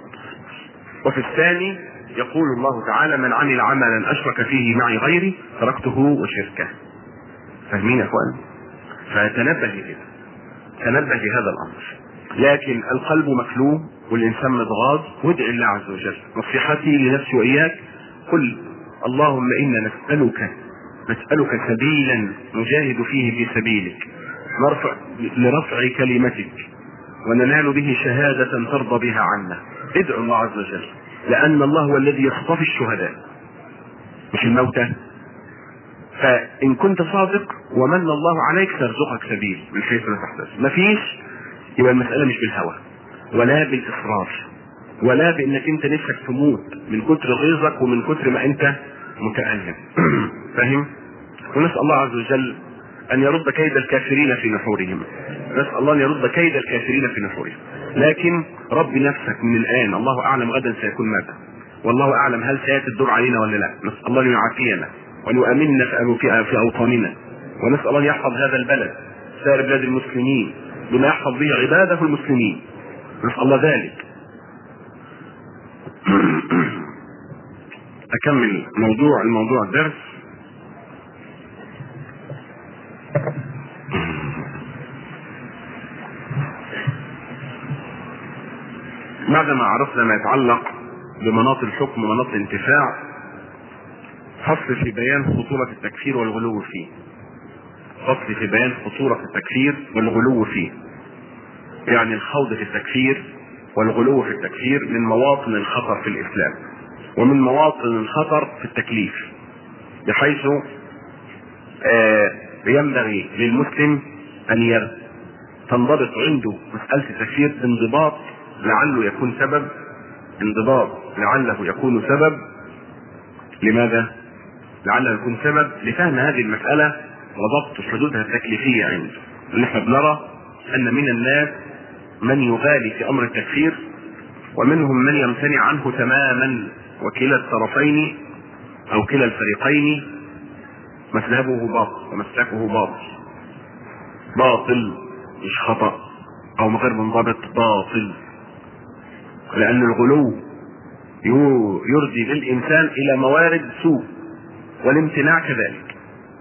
وفي الثاني يقول الله تعالى من عمل عملا اشرك فيه معي غيري تركته وشركه فاهمين يا اخوان فتنبه لكده تنبه لهذا الامر لكن القلب مكلوب والانسان متغاض وادع الله عز وجل نصيحتي لنفسي واياك قل اللهم انا نسالك نسالك سبيلا نجاهد فيه في سبيلك نرفع لرفع كلمتك وننال به شهادة ترضى بها عنا ادعو الله عز وجل لأن الله هو الذي يصطفي الشهداء مش الموتى فإن كنت صادق ومن الله عليك سيرزقك سبيل من حيث لا تحتسب مفيش يبقى المسألة مش بالهوى ولا بالإصرار ولا بإنك أنت نفسك تموت من كتر غيظك ومن كتر ما أنت متألم فاهم؟ ونسأل الله عز وجل أن يرد كيد الكافرين في نحورهم نسأل الله أن يرد كيد الكافرين في نحورهم لكن رب نفسك من الآن الله أعلم غدا سيكون ماذا والله أعلم هل سيأتي الدور علينا ولا لا نسأل الله أن يعافينا وأن يؤمننا في في- في أوطاننا ونسأل الله أن يحفظ هذا البلد سائر بلاد المسلمين بما يحفظ به عباده المسلمين نسأل الله ذلك أكمل موضوع الموضوع الدرس بعدما عرفنا ما يتعلق بمناط الحكم ومناط الانتفاع فصل في بيان خطورة التكفير والغلو فيه فصل في بيان خطورة التكفير والغلو فيه يعني الخوض في التكفير والغلو في التكفير من مواطن الخطر في الإسلام ومن مواطن الخطر في التكليف بحيث آه ينبغي للمسلم أن تنضبط عنده مسألة التكفير انضباط لعله يكون سبب انضباط لعله يكون سبب لماذا؟ لعله يكون سبب لفهم هذه المسألة وضبط حدودها التكليفية عنده. ان احنا بنرى ان من الناس من يغالي في امر التكفير ومنهم من يمتنع عنه تماما وكلا الطرفين او كلا الفريقين مذهبه باطل ومسلكه باطل باطل مش خطأ او غير منضبط باطل لان الغلو يرضي للانسان الى موارد سوء والامتناع كذلك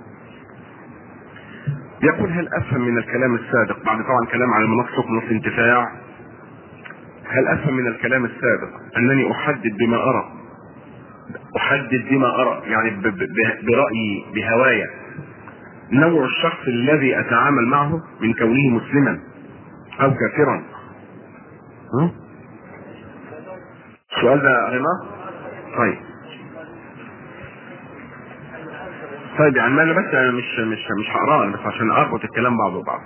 يقول هل افهم من الكلام السابق بعد طبعا كلام على مناط حكم انتفاع هل افهم من الكلام السابق انني احدد بما ارى احدد بما ارى يعني برايي بهوايا نوع الشخص الذي اتعامل معه من كونه مسلما او كافرا السؤال ده رما طيب طيب يعني ما انا بس انا مش مش مش هقراه بس عشان اربط الكلام بعضه ببعض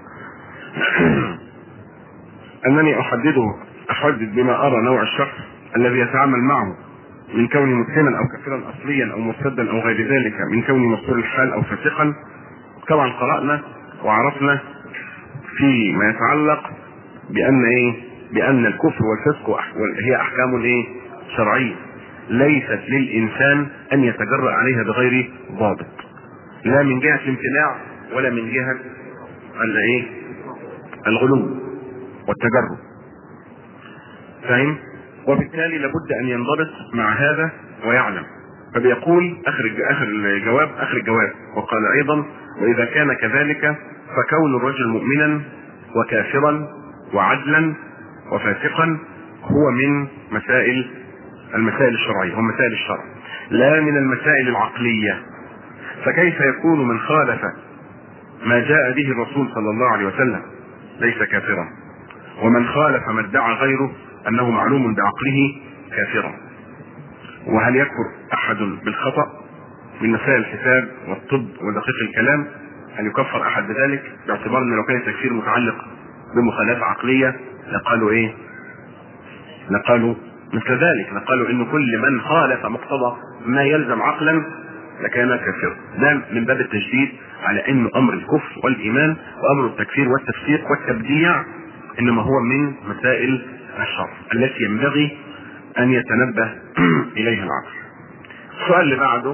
انني احدده احدد بما ارى نوع الشخص الذي يتعامل معه من كوني مسلما او كافرا اصليا او مرتدا او غير ذلك من كوني مصدر الحال او فاسقا طبعا قرانا وعرفنا في ما يتعلق بان ايه بان الكفر والفسق هي احكام ايه شرعيه ليست للانسان ان يتجرأ عليها بغير ضابط لا من جهه الامتناع ولا من جهه الايه الغلو والتجرؤ فاهم وبالتالي لابد ان ينضبط مع هذا ويعلم فبيقول اخر اخر الجواب اخر الجواب وقال ايضا واذا كان كذلك فكون الرجل مؤمنا وكافرا وعدلا وفاسقا هو من مسائل المسائل الشرعيه هو مسائل الشرع لا من المسائل العقليه فكيف يكون من خالف ما جاء به الرسول صلى الله عليه وسلم ليس كافرا ومن خالف ما ادعى غيره انه معلوم بعقله كافرا وهل يكفر احد بالخطا من مسائل الحساب والطب ودقيق الكلام هل يكفر احد بذلك باعتبار ان لو كان التكفير متعلق بمخالفه عقليه لقالوا ايه؟ لقالوا مثل ذلك لقالوا ان كل من خالف مقتضى ما يلزم عقلا لكان كافرا ده من باب التشديد على ان امر الكفر والايمان وامر التكفير والتفسيق والتبديع انما هو من مسائل الشر التي ينبغي ان يتنبه اليها العقل السؤال اللي بعده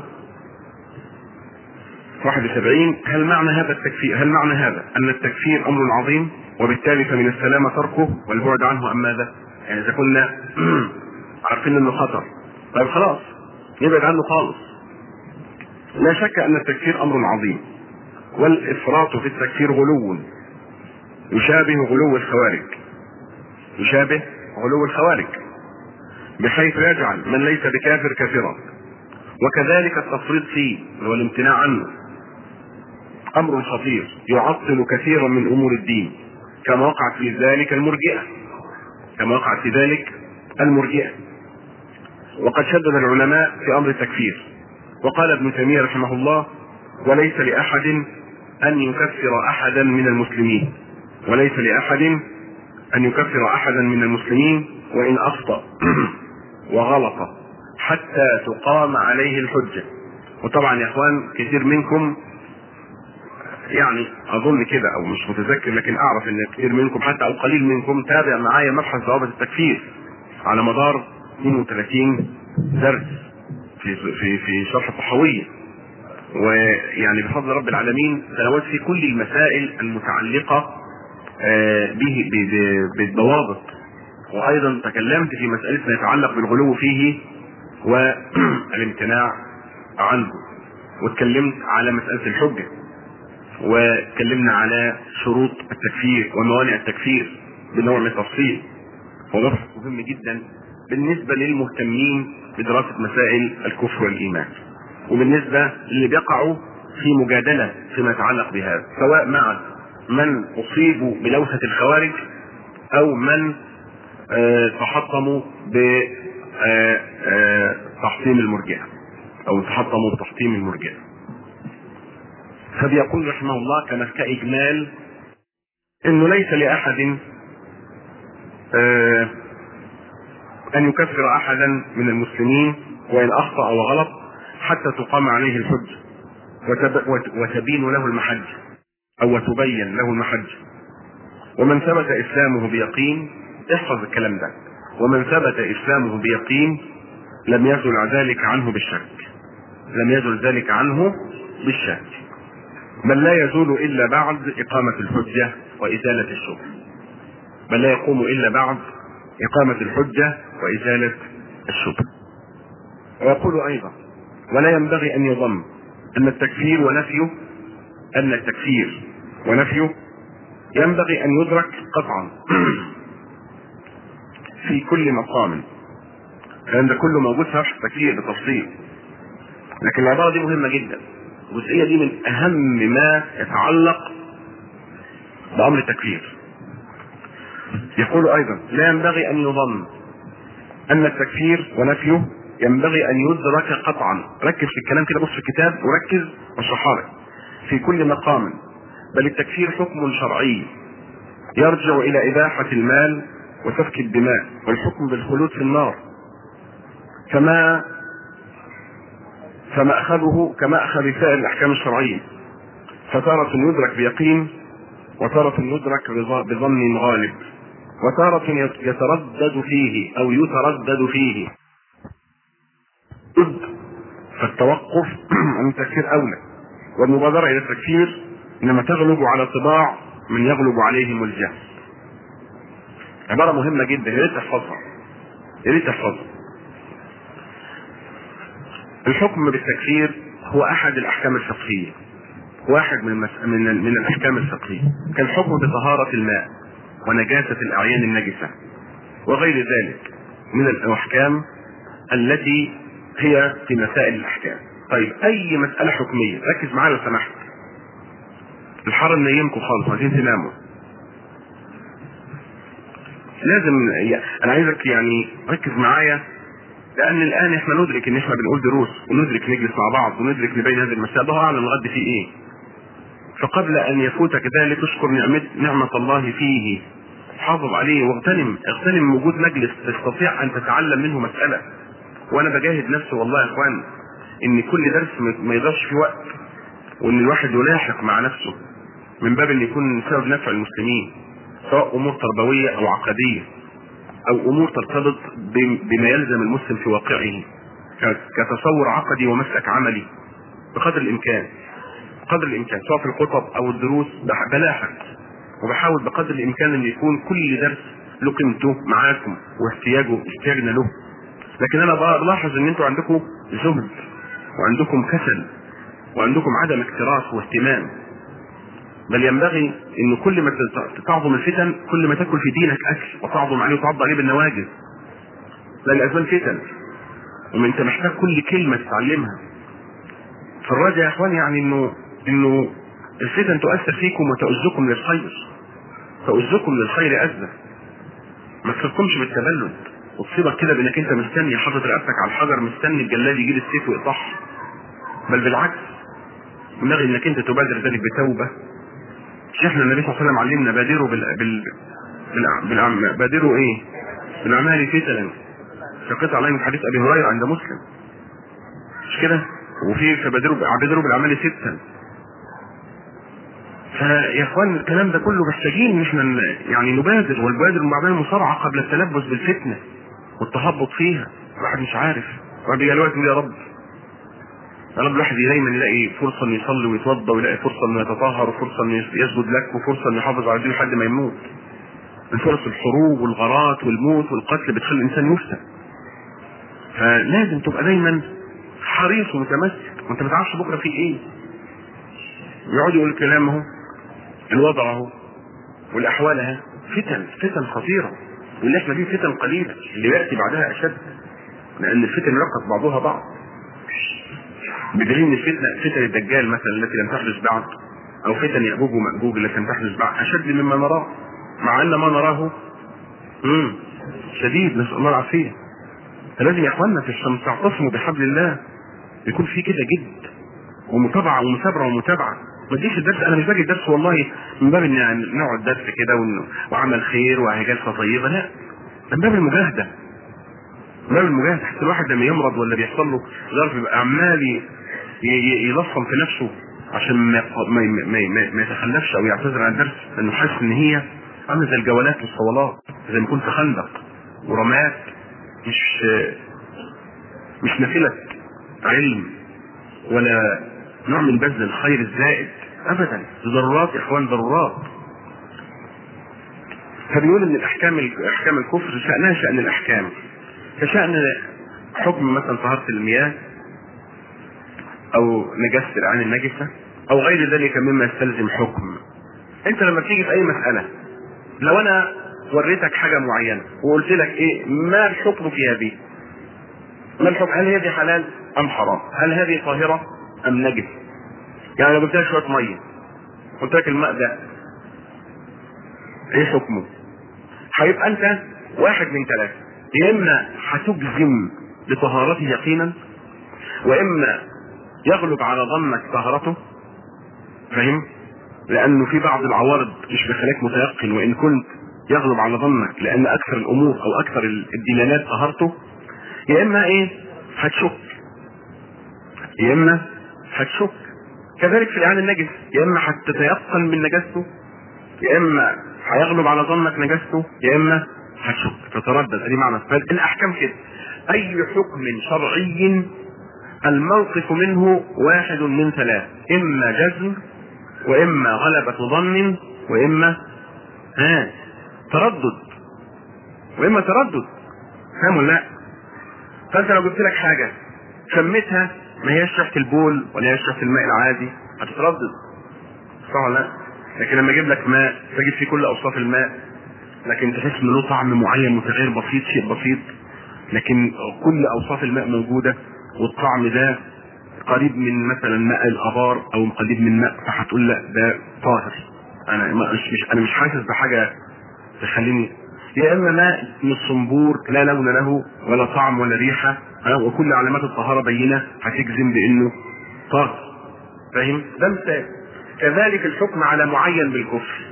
71 هل معنى هذا التكفير هل معنى هذا ان التكفير امر عظيم وبالتالي فمن السلامه تركه والبعد عنه ام ماذا؟ يعني اذا كنا عارفين انه خطر طيب خلاص نبعد عنه خالص لا شك ان التكفير امر عظيم والافراط في التكفير غلو يشابه غلو الخوارج يشابه غلو الخوارج بحيث يجعل من ليس بكافر كافرا وكذلك التفريط فيه والامتناع عنه امر خطير يعطل كثيرا من امور الدين كما وقعت في ذلك المرجئه كما وقعت في ذلك المرجئه وقد شدد العلماء في امر التكفير وقال ابن تيميه رحمه الله وليس لاحد ان يكفر احدا من المسلمين وليس لاحد ان يكفر احدا من المسلمين وان اخطا وغلط حتى تقام عليه الحجه وطبعا يا اخوان كثير منكم يعني اظن كده او مش متذكر لكن اعرف ان كثير منكم حتى او قليل منكم تابع معايا مبحث ضوابط التكفير على مدار 32 درس في في في شرح الطحاويه ويعني بفضل رب العالمين تناولت في كل المسائل المتعلقه به بالضوابط وايضا تكلمت في مساله ما يتعلق بالغلو فيه والامتناع عنه واتكلمت على مساله الحجه واتكلمنا على شروط التكفير وموانع التكفير بنوع من التفصيل ومبحث مهم جدا بالنسبة للمهتمين بدراسة مسائل الكفر والإيمان وبالنسبة للي بيقعوا في مجادلة فيما يتعلق بهذا سواء مع من أصيبوا بلوثة الخوارج أو من آه، تحطموا بتحطيم المرجئة أو تحطموا بتحطيم المرجئة فبيقول رحمه الله كما كإجمال انه ليس لاحد آه ان يكفر احدا من المسلمين وان اخطا وغلط حتى تقام عليه الحجه وتب وتبين له المحج او وتبين له المحج ومن ثبت اسلامه بيقين احفظ الكلام ده ومن ثبت اسلامه بيقين لم يزل ذلك عنه بالشك لم يزل ذلك عنه بالشك بل لا يزول الا بعد اقامه الحجه وازاله الشبه بل لا يقوم الا بعد اقامه الحجه وازاله الشبه ويقول ايضا ولا ينبغي ان يظن ان التكفير ونفيه ان التكفير ونفيه ينبغي ان يدرك قطعا في كل مقام لان ده كله موجود في شرح التكفير بتفصيل لكن العباره دي مهمه جدا الجزئيه دي من اهم ما يتعلق بامر التكفير يقول ايضا لا ينبغي ان يظن ان التكفير ونفيه ينبغي ان يدرك قطعا ركز في الكلام كده بص في الكتاب وركز واشرحها لك في كل مقام بل التكفير حكم شرعي يرجع الى اباحه المال وسفك الدماء والحكم بالخلود في النار كما فما اخذه كما اخذ سائر الاحكام الشرعيه فتارة يدرك بيقين وتارة يدرك بظن غالب وتارة يتردد فيه او يتردد فيه فالتوقف عن التكفير اولى والمبادرة الى التكفير انما تغلب على طباع من يغلب عليهم الجهل عبارة مهمة جدا يا ريت تحفظها يا ريت تحفظها الحكم بالتكفير هو احد الاحكام الفقهيه واحد من المس... من ال... من الاحكام الفقهيه كالحكم بطهاره الماء ونجاسه الاعيان النجسه وغير ذلك من الاحكام التي هي في مسائل الاحكام طيب اي مساله حكميه ركز معايا لو سمحت الحر منيمكم خالص عايزين تناموا لازم انا عايزك يعني ركز معايا لان الان احنا ندرك ان احنا بنقول دروس وندرك نجلس مع بعض وندرك نبين هذه المسائل الله اعلم الغد فيه ايه فقبل ان يفوتك ذلك اشكر نعمة, نعمة الله فيه حافظ عليه واغتنم اغتنم وجود مجلس تستطيع ان تتعلم منه مسألة وانا بجاهد نفسي والله يا اخوان ان كل درس ما يضيعش في وقت وان الواحد يلاحق مع نفسه من باب ان يكون سبب نفع المسلمين سواء امور تربوية او عقدية او امور ترتبط بما يلزم المسلم في واقعه كتصور عقدي ومسلك عملي بقدر الامكان بقدر الامكان سواء في الخطب او الدروس بلاحق وبحاول بقدر الامكان ان يكون كل درس له قيمته معاكم واحتياجه احتياجنا له لكن انا بلاحظ ان انتوا عندكم زهد وعندكم كسل وعندكم عدم اكتراث واهتمام بل ينبغي ان كل ما تعظم الفتن كل ما تاكل في دينك اكل وتعظم عليه وتعض عليه بالنواجذ لان الازمان فتن وما انت محتاج كل كلمه تتعلمها فالراجع يا اخوان يعني انه انه الفتن تؤثر فيكم وتؤزكم للخير تؤزكم للخير أزة ما تصيبكمش بالتبلد وتصيبك كده بانك انت مستني حاطط رقبتك على الحجر مستني الجلاد يجيب السيف ويقطعها بل بالعكس ينبغي انك انت تبادر ذلك بتوبه شيخنا النبي صلى الله عليه وسلم علمنا بادروا بال... بال... بال... بالأعمال بادروا ايه؟ بالاعمال فتنا شقيت عليه من حديث ابي هريره عند مسلم مش كده؟ وفي فبادروا بادروا بالاعمال ستا فيا اخوان الكلام ده كله محتاجين ان احنا يعني نبادر والبادر من اعمال المصارعه قبل التلبس بالفتنه والتهبط فيها الواحد مش عارف الواحد بيجي الوقت يقول يا رب يا رب الواحد دايما يلاقي فرصه انه يصلي ويتوضا ويلاقي فرصه انه يتطهر وفرصه انه يسجد لك وفرصه انه يحافظ على دينه لحد ما يموت. الفرص الحروب والغارات والموت والقتل بتخلي الانسان يفتن. فلازم تبقى دايما حريص ومتمسك وانت ما تعرفش بكره في ايه. يقعد يقول كلامه الوضع اهو والاحوال اهي فتن فتن خطيره واللي احنا فيه فتن قليله اللي ياتي بعدها اشد لان الفتن يرقص بعضها بعض بدليل ان الفتنه فتن الدجال مثلا التي لم تحدث بعد او فتن ياجوج وماجوج التي لم تحدث بعد اشد مما نراه مع ان ما نراه امم شديد نسال الله العافيه فلازم يا اخواننا في الشمس تعتصموا بحبل الله يكون في كده جد ومتابعه ومثابره ومتابعه ما تجيش الدرس انا مش باجي الدرس والله من باب ان يعني نقعد درس كده ون- وعمل خير وهي جلسه طيبه لا من باب المجاهده من باب المجاهده حتى الواحد لما يمرض ولا بيحصل له ظرف يبقى عمال ي- ي- يلصم في نفسه عشان ما يق- ما ما, ما, ما يتخلفش او يعتذر عن الدرس لانه حاسس ان هي عامله زي الجولات والصولات زي ما يكون في خندق ورمات مش مش نافله علم ولا نوع من بذل الخير الزائد ابدا دي ضرورات يا اخوان ضرورات فبيقول ان الاحكام احكام الكفر شانها شان الاحكام كشان حكم مثلا طهاره المياه او نجاسه العين النجسه او غير ذلك مما يستلزم حكم انت لما تيجي في اي مساله لو انا وريتك حاجه معينه وقلت لك ايه ما الحكم في هذه ما الحكم هل هذه حلال ام حرام هل هذه طاهره ام نجس يعني لو قلت لك شويه ميه قلت لك الماء ده ايه حكمه هيبقى انت واحد من ثلاثه يا اما هتجزم بطهارته يقينا واما يغلب على ظنك طهارته فاهم لانه في بعض العوارض مش بخليك متيقن وان كنت يغلب على ظنك لان اكثر الامور او اكثر الدلالات طهارته يا اما ايه هتشك يا اما هتشك كذلك في العين النجس يا اما هتتيقن من نجاسته يا اما هيغلب على ظنك نجاسته يا اما هتشك تتردد ادي معنى فالاحكام كده اي حكم شرعي الموقف منه واحد من ثلاث اما جزم واما غلبة ظن واما ها تردد واما تردد فاهم ولا لا فانت لو جبت لك حاجه شميتها ما هيش ريحه البول ولا هيش ريحه الماء العادي هتتردد صح ولا لا لكن لما اجيب لك ماء تجد فيه كل اوصاف الماء لكن تحس ان له طعم معين متغير بسيط شيء بسيط لكن كل اوصاف الماء موجوده والطعم ده قريب من مثلا ماء الابار او قريب من ماء فهتقول لا ده طاهر انا مش مش انا مش حاسس بحاجه تخليني يا اما ماء من الصنبور لا لون له ولا طعم ولا ريحه ها، وكل علامات الطهاره بينه هتجزم بانه طاهر فاهم ده مثال كذلك الحكم على معين بالكفر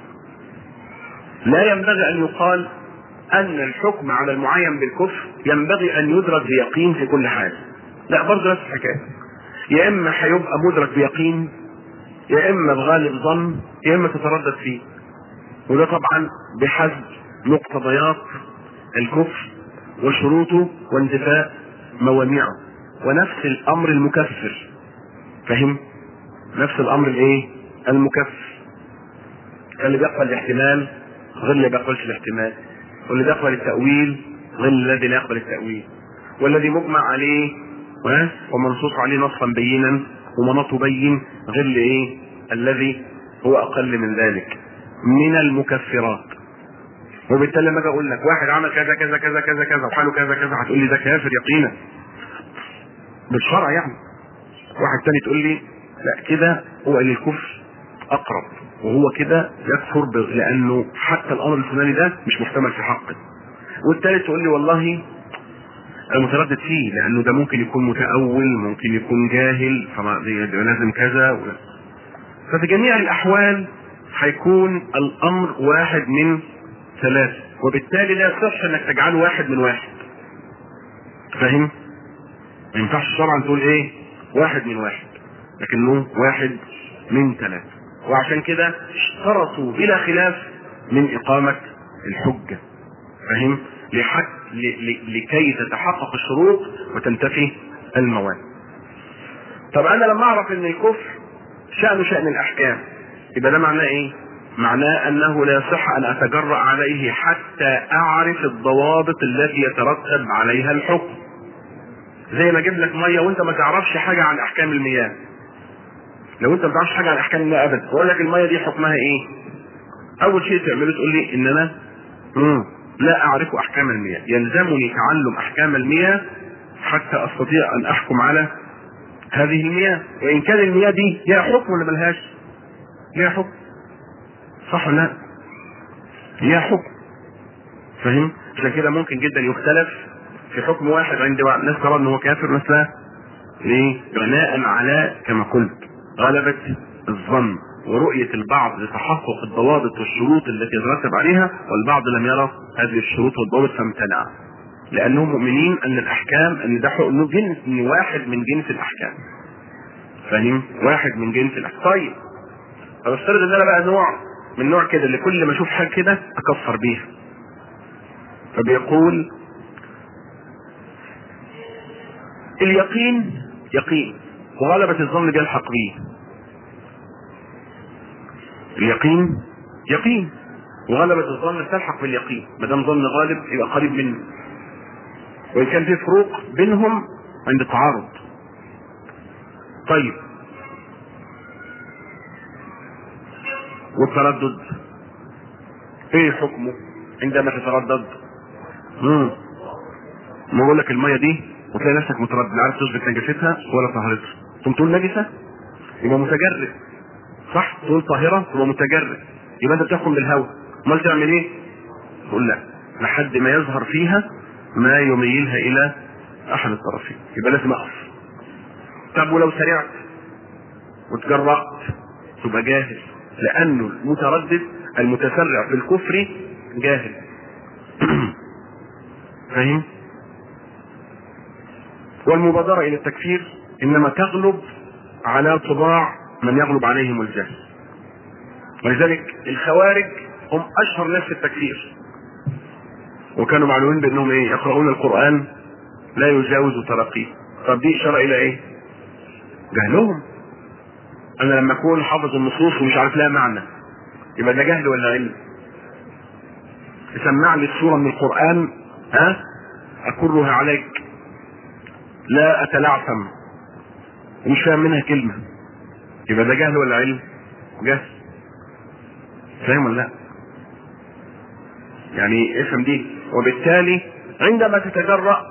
لا ينبغي ان يقال ان الحكم على المعين بالكفر ينبغي ان يدرك بيقين في كل حال لا برضه نفس الحكايه يا اما هيبقى مدرك بيقين يا اما بغالب ظن يا اما تتردد فيه وده طبعا بحسب مقتضيات الكفر وشروطه وانتفاء موانعه ونفس الامر المكفر فاهم نفس الامر الايه المكفر اللي بيقبل الاحتمال غير اللي بيقبلش الاحتمال واللي بيقبل التاويل غير الذي لا يقبل التاويل والذي مجمع عليه ها؟ ومنصوص عليه نصا بينا ومناطه بين غير الايه الذي هو اقل من ذلك من المكفرات وبالتالي لما اجي اقول لك واحد عمل كذا كذا كذا كذا كذا وحاله كذا كذا هتقول لي ده كافر يقينا بالشرع يعني واحد تاني تقول لي لا كده هو للكفر اقرب وهو كده يكفر ب- لانه حتى الامر الفلاني ده مش محتمل في حقه والتالت تقول لي والله انا متردد فيه لانه ده ممكن يكون متاول ممكن يكون جاهل فما دي- ده لازم كذا و... ففي جميع الاحوال هيكون الامر واحد من ثلاثة وبالتالي لا يصح انك تجعله واحد من واحد فاهم ما ينفعش شرعا تقول ايه واحد من واحد لكنه واحد من ثلاثة وعشان كده اشترطوا بلا خلاف من اقامة الحجة فاهم لحد ل- ل- لكي تتحقق الشروط وتنتفي الموانع طب انا لما اعرف ان الكفر شأنه شأن الاحكام يبقى ده معناه ايه معناه انه لا يصح ان اتجرأ عليه حتى اعرف الضوابط التي يترتب عليها الحكم زي ما اجيب لك ميه وانت ما تعرفش حاجه عن احكام المياه لو انت ما تعرفش حاجه عن احكام المياه ابدا اقول لك الميه دي حكمها ايه اول شيء تعمله تقول لي ان انا مم. لا اعرف احكام المياه يلزمني تعلم احكام المياه حتى استطيع ان احكم على هذه المياه وان كان المياه دي ليها حكم ولا ملهاش ليها حكم صح ولا لا ليها حكم فاهم عشان كده ممكن جدا يختلف في حكم واحد عند بعض ناس ترى ان هو كافر ناس لا ليه بناء على كما قلت غلبة الظن ورؤية البعض لتحقق الضوابط والشروط التي يترتب عليها والبعض لم يرى هذه الشروط والضوابط فامتنع لانهم مؤمنين ان الاحكام ان ده انه جنس ان واحد من جنس الاحكام فاهم واحد من جنس الاحكام طيب طب افترض ان انا بقى نوع من نوع كده اللي كل ما اشوف حاجه كده اكفر بيها فبيقول اليقين يقين وغلبة الظن بيلحق به اليقين يقين وغلبة الظن تلحق باليقين ما دام ظن غالب يبقى قريب منه وإن كان في فروق بينهم عند التعارض طيب والتردد ايه حكمه عندما تتردد امم ما بقول لك الميه دي وتلاقي نفسك متردد لا عارف تثبت نجاستها ولا طهارتها ثم تقول نجسه يبقى متجرد صح تقول طاهره تبقى متجرد يبقى انت بتحكم بالهوى امال تعمل ايه؟ تقول لا لحد ما يظهر فيها ما يميلها الى احد الطرفين يبقى لازم اقف طب ولو سرعت وتجرأت تبقى جاهل لانه المتردد المتسرع في الكفر جاهل فاهم والمبادرة إلى التكفير إنما تغلب على طباع من يغلب عليهم الجهل ولذلك الخوارج هم أشهر ناس في التكفير وكانوا معلومين بأنهم إيه يقرؤون القرآن لا يجاوز ترقيه طب دي إشارة إلى إيه؟ جهلهم أنا لما أكون حافظ النصوص ومش عارف لها معنى يبقى ده جهل ولا علم؟ تسمع لي السورة من القرآن ها أكرها عليك لا أتلعثم ومش فاهم منها كلمة يبقى ده جهل ولا علم؟ جهل فاهم ولا لا؟ يعني افهم دي وبالتالي عندما تتجرأ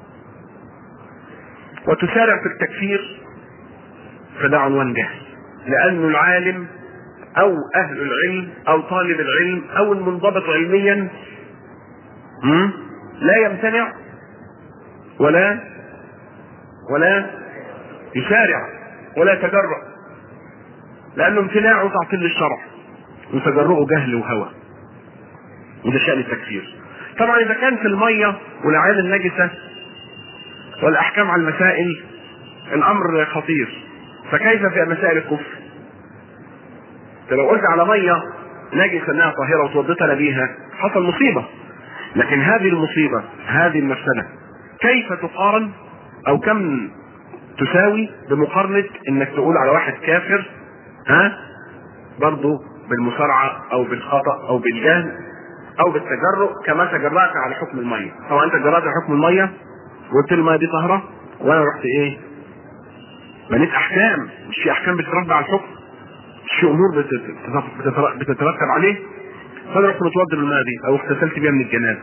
وتسارع في التكفير فده عنوان جهل لأنه العالم أو أهل العلم أو طالب العلم أو المنضبط علميا هم؟ لا يمتنع ولا ولا يسارع ولا يتجرأ لأنه امتناعه تعطيل للشرع وتجرؤه جهل وهوى وده شأن التكفير طبعا إذا كان في المية والأعيان النجسة والأحكام على المسائل الأمر خطير فكيف في مسائل الكفر؟ انت لو قلت على ميه نجسه انها طاهره وتوضيت انا بيها حصل مصيبه لكن هذه المصيبه هذه المفسده كيف تقارن او كم تساوي بمقارنه انك تقول على واحد كافر ها برضه بالمصارعه او بالخطا او بالجهل او بالتجرؤ كما تجرأت على حكم الميه طبعا انت جرأت على حكم الميه وقلت لي الميه دي طاهره وانا رحت ايه بنيت احكام مش في احكام بتتربى على الحكم مش في امور بتتر- بتترتب عليه فانا رحت متوضي بالماء دي او اغتسلت بيها من الجنابه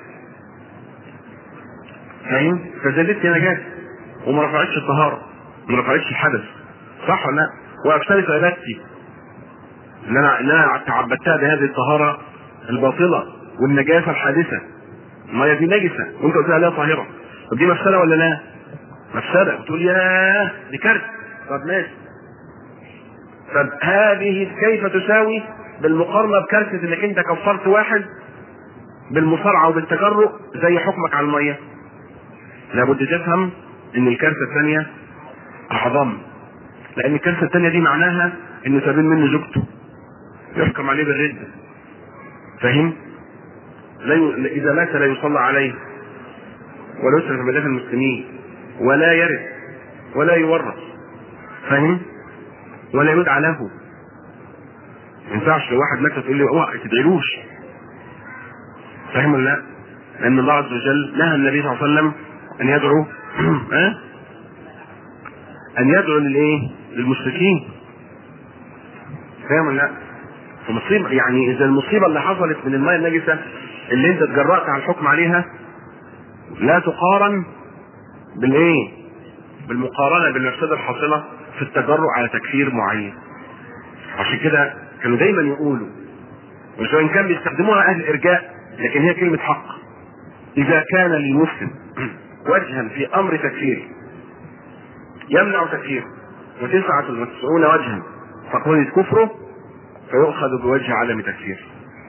فاهم فزادت نجاسه وما رفعتش الطهاره ما رفعتش الحدث صح ولا لا؟ وافسدت عبادتي ان انا ان انا تعبدتها بهذه الطهاره الباطله والنجاسه الحادثه الميه دي نجسه وانت قلت لها لا طاهره طب دي مفسده ولا لا؟ مفسده بتقول ياه دي كارثه طب ماشي طب هذه كيف تساوي بالمقارنه بكارثه انك انت كفرت واحد بالمصارعه وبالتجرؤ زي حكمك على الميه لابد تفهم ان الكارثه الثانيه اعظم لان الكارثه الثانيه دي معناها انه سابين منه زوجته يحكم عليه بالرده فاهم لا ي... اذا مات لا يصلى عليه ولا يسرف في مدافع المسلمين ولا يرث ولا يورث فاهم ولا يدعى له ما ينفعش لو واحد مات تقول لي اوعى تدعيلوش فاهم ولا لا؟ لان الله عز وجل نهى النبي صلى الله عليه وسلم ان يدعو ها؟ ان يدعو للايه؟ للمشركين فاهم ولا لا؟ فمصيبة يعني اذا المصيبة اللي حصلت من الماء النجسة اللي انت تجرأت على الحكم عليها لا تقارن بالايه بالمقارنة بالمفسدة الحاصلة في التجرؤ على تكفير معين عشان كده كانوا دايما يقولوا مش وان كان بيستخدموها اهل الارجاء لكن هي كلمة حق اذا كان للمسلم وجها في امر تكفيره يمنع تكفيره وتسعة وتسعون وجها فقولة كفره فيؤخذ بوجه عدم تكفير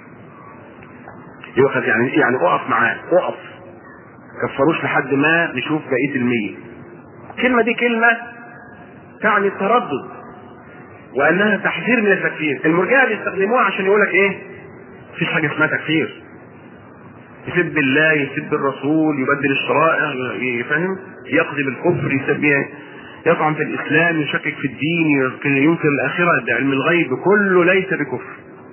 يؤخذ يعني ايه يعني اقف معاه اقف كفروش لحد ما نشوف بقيه المية الكلمة دي كلمة تعني التردد وانها تحذير من التكفير المرجئه بيستخدموها عشان يقول لك ايه مفيش حاجه اسمها تكفير يسب الله يسب الرسول يبدل الشرائع يفهم يقضي بالكفر يسب يطعن في الاسلام يشكك في الدين ينكر الاخره ده علم الغيب كله ليس بكفر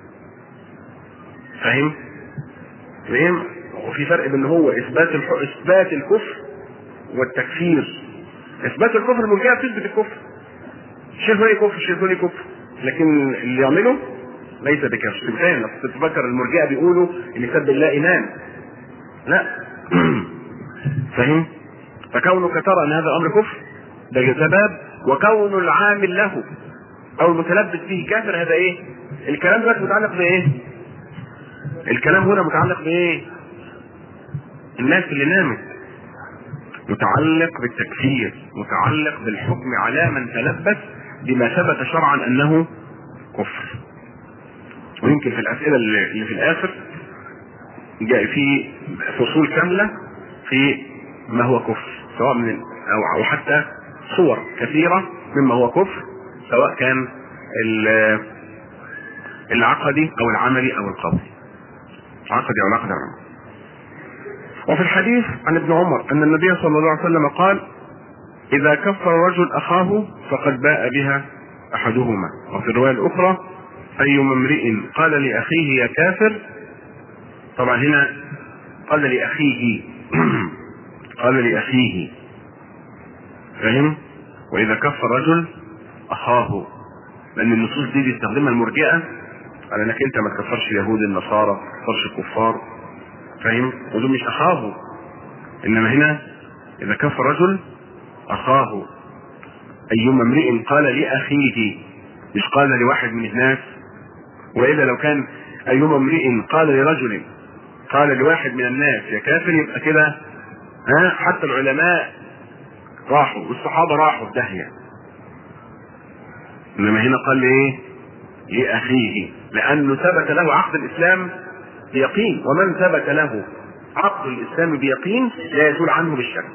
فاهم فاهم وفي فرق بين هو اثبات الح... اثبات الكفر والتكفير اثبات الكفر المرجئه بتثبت الكفر الشيخ ولي كفر الشيخ ولي كفر لكن اللي يعمله ليس بكفر تبقى لو تتذكر المرجئه بيقولوا ان سب الله ايمان لا فاهم فكونك ترى ان هذا امر كفر ده سبب وكون العامل له او المتلبس به كافر هذا ايه الكلام ده متعلق بايه الكلام هنا متعلق بايه الناس اللي نامت متعلق بالتكفير متعلق بالحكم على من تلبس بما ثبت شرعا انه كفر ويمكن في الاسئله اللي في الاخر جاء في فصول كامله في ما هو كفر سواء من او حتى صور كثيره مما هو كفر سواء كان العقدي او العملي او القولي عقدي او العقدي العملي وفي الحديث عن ابن عمر ان النبي صلى الله عليه وسلم قال اذا كفر الرجل اخاه فقد باء بها احدهما وفي الروايه الاخرى ايما امرئ قال لاخيه يا كافر طبعا هنا قال لاخيه قال لاخيه فاهم واذا كفر رجل اخاه لان النصوص دي بيستخدمها المرجئه على انك انت ما تكفرش اليهود النصارى ما تكفرش الكفار فاهم ودول مش اخاه انما هنا اذا كفر رجل اخاه ايما امرئ قال لاخيه مش قال لواحد من الناس والا لو كان ايما امرئ قال لرجل قال لواحد من الناس يا كافر يبقى كده ها حتى العلماء راحوا والصحابه راحوا في داهيه انما هنا قال ايه لاخيه لانه ثبت له عقد الاسلام بيقين ومن ثبت له عقد الاسلام بيقين لا يزول عنه بالشك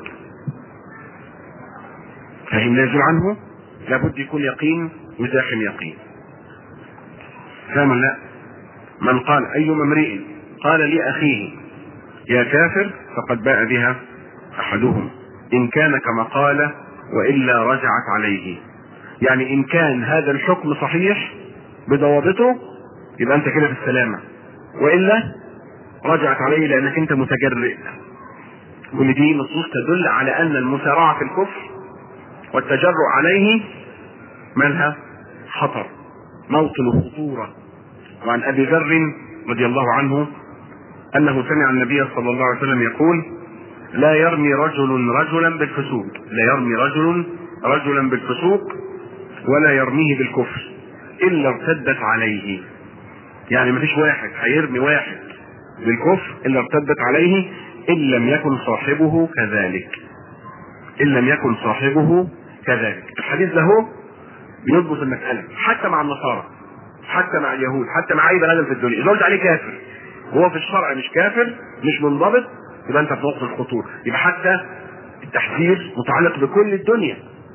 فهم لا يزول عنه لابد يكون يقين وزاحم يقين فاهم لا من قال ايما امرئ قال لاخيه يا كافر فقد باء بها احدهم ان كان كما قال والا رجعت عليه يعني ان كان هذا الحكم صحيح بضوابطه يبقى انت كده في السلامه والا رجعت عليه لانك انت متجرئ كل دي نصوص تدل على ان المسارعه في الكفر والتجرؤ عليه مالها خطر موطن الخطوره وعن ابي ذر رضي الله عنه انه سمع النبي صلى الله عليه وسلم يقول لا يرمي رجل رجلا بالفسوق لا يرمي رجل رجلا بالفسوق ولا يرميه بالكفر الا ارتدت عليه يعني مفيش واحد هيرمي واحد بالكفر الا ارتدت عليه ان لم يكن صاحبه كذلك ان لم يكن صاحبه كذلك الحديث ده هو بيضبط المسألة حتى مع النصارى حتى مع اليهود حتى مع اي بني ادم في الدنيا اذا قلت عليه كافر وهو في الشرع مش كافر مش منضبط يبقى انت في موقف الخطوره يبقى حتى التحذير متعلق بكل الدنيا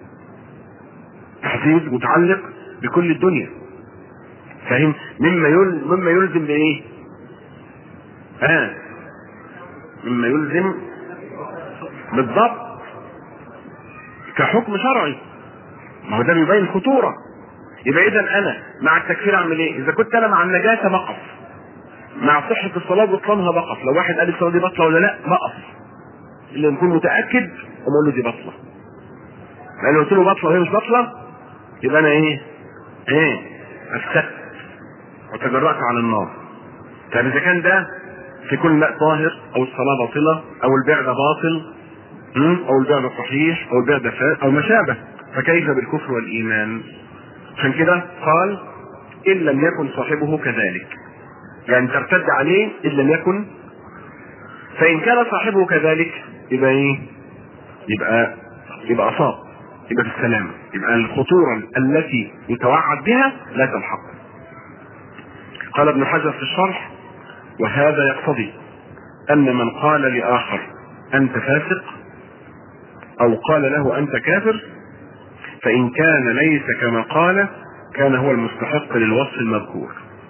تحذير متعلق بكل الدنيا فاهم مما يل... مما يلزم بايه اه مما يلزم بالضبط كحكم شرعي ما هو ده بيبين الخطوره يبقى اذا انا مع التكفير اعمل ايه اذا كنت انا مع النجاسه بقف مع صحه الصلاه بطلانها بقف لو واحد قال الصلاه دي بطله ولا لا بقف اللي نكون متاكد اقول له دي بطله لان لو قلت له بطله وهي مش بطله يبقى انا ايه ايه افسدت وتجرأت على النار طب اذا كان ده في الماء طاهر او الصلاه باطله او البيع ده باطل او البيع ده صحيح او البيع ده فاسد او ما شابه فكيف بالكفر والايمان عشان كده قال ان لم يكن صاحبه كذلك يعني ترتد عليه ان لم يكن فان كان صاحبه كذلك يبقى ايه يبقى يبقى اصاب يبقى في السلامه يبقى الخطوره التي يتوعد بها لا تلحق قال ابن حجر في الشرح وهذا يقتضي ان من قال لاخر انت فاسق او قال له انت كافر فان كان ليس كما قال كان هو المستحق للوصف المذكور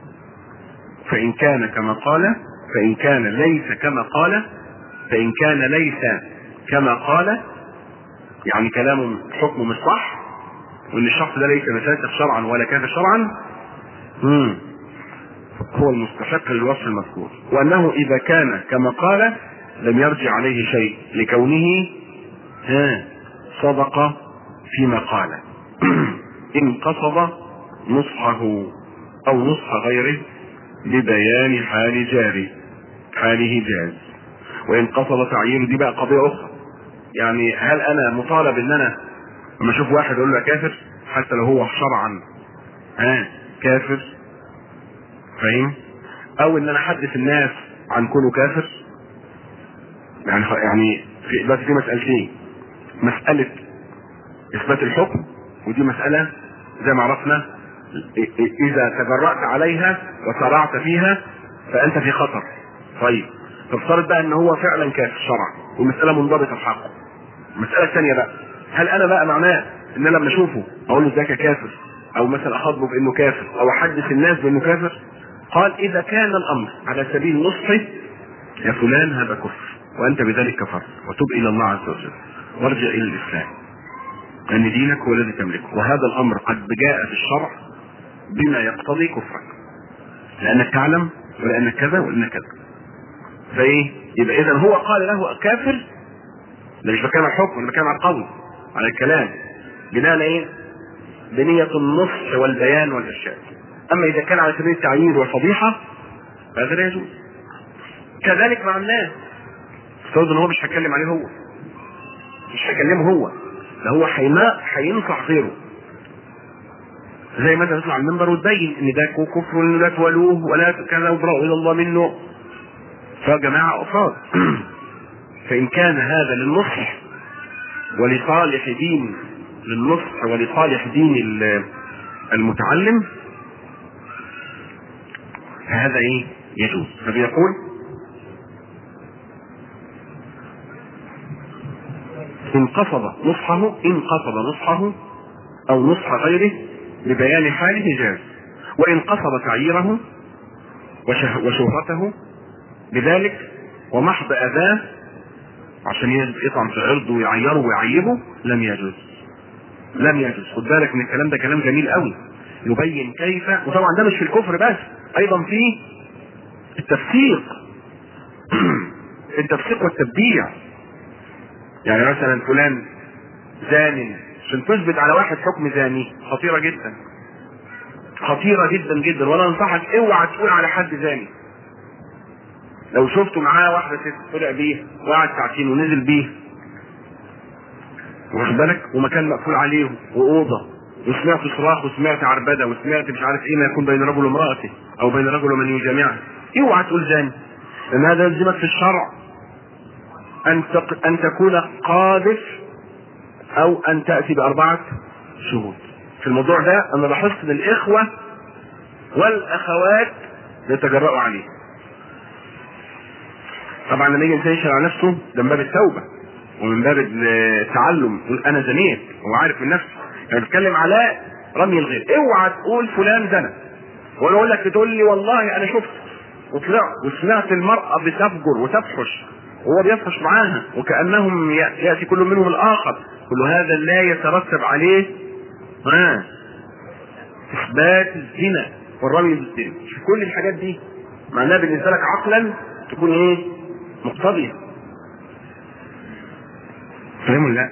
فان كان كما قال فان كان ليس كما قال فان كان ليس كما قال يعني كلامه حكمه مش صح وان الشخص ده ليس فاسق شرعا ولا كافر شرعا مم. هو المستحق للوصف المذكور وانه اذا كان كما قال لم يرجع عليه شيء لكونه ها صدق فيما قال ان قصد نصحه او نصح غيره لبيان حال جاري حاله جاز وان قصد تعيير دي بقى قضيه اخرى يعني هل انا مطالب ان انا لما اشوف واحد اقول له كافر حتى لو هو شرعا ها كافر فاهم او ان انا احدث الناس عن كونه كافر يعني يعني في بس في مسألتين مسألة إثبات الحكم ودي مسألة زي ما عرفنا إذا تجرأت عليها وسرعت فيها فأنت في خطر طيب تفترض بقى إن هو فعلا كافر شرعا والمسألة منضبطة في حقه المسألة الثانية بقى هل أنا بقى معناه إن أنا لما أشوفه أقول له ذاك كافر أو مثلا أخاطبه بإنه كافر أو أحدث الناس بإنه كافر قال إذا كان الأمر على سبيل نصحه يا فلان هذا كفر وأنت بذلك كفرت وتب إلى الله عز وجل وارجع إلى الإسلام لأن دينك هو الذي تملكه وهذا الأمر قد جاء في الشرع بما يقتضي كفرك لأنك تعلم ولأنك كذا ولأنك كذا فإيه يبقى إذا هو قال له كافر ده مش بكلم على الحكم انا بكلم على القول على الكلام بناء ايه؟ بنية النصح والبيان والإرشاد أما إذا كان على سبيل التعيير والفضيحة فهذا لا يجوز كذلك مع الناس افترض ان هو مش هيتكلم عليه هو مش هيكلمه هو ده هو حيما هينصح غيره زي ما انت تطلع على المنبر وتبين ان ده كفر وان لا تولوه ولا كذا وبراءوا الى الله منه فيا جماعه افراد فان كان هذا للنصح ولصالح دين للنصح ولصالح دين المتعلم فهذا ايه يجوز فبيقول إن قصد نصحه إن قصد نصحه أو نصح غيره لبيان حاله جاز وإن قصد تعييره وشه وشهرته بذلك ومحض أذاه عشان يطعن في عرضه ويعيره ويعيبه لم يجوز لم يجوز خد بالك من الكلام ده كلام جميل قوي يبين كيف وطبعا ده مش في الكفر بس ايضا في التفسيق التفسيق والتبديع يعني مثلا فلان زان عشان تثبت على واحد حكم زاني خطيرة جدا خطيرة جدا جدا وانا انصحك اوعى تقول على حد زاني لو شفته معاه واحدة ست طلع بيه وقعد ساعتين ونزل بيه واخد بالك ومكان مقفول عليه واوضه وسمعت صراخ وسمعت عربده وسمعت مش عارف ايه ما يكون بين رجل وامراته او بين رجل ومن يجامعه اوعى تقول زاني لان هذا يلزمك في الشرع ان تق... ان تكون قاذف او ان تاتي باربعه شهود في الموضوع ده انا لاحظت ان الاخوه والاخوات يتجرأوا عليه طبعا لما يجي الانسان يشهد على نفسه ده من باب التوبه ومن باب التعلم يقول انا زنيت هو عارف من نفسه يعني بتكلم على رمي الغير اوعى تقول فلان زنى وانا اقول لك تقول لي والله انا شفت وطلعت وسمعت المرأة بتفجر وتفحش وهو بيفحش معاها وكأنهم يأتي كل منهم الآخر كل هذا لا يترتب عليه ها إثبات الزنا والرمي بالزنا كل الحاجات دي معناها بالنسبة لك عقلا تكون إيه؟ مقتضية فاهم لا؟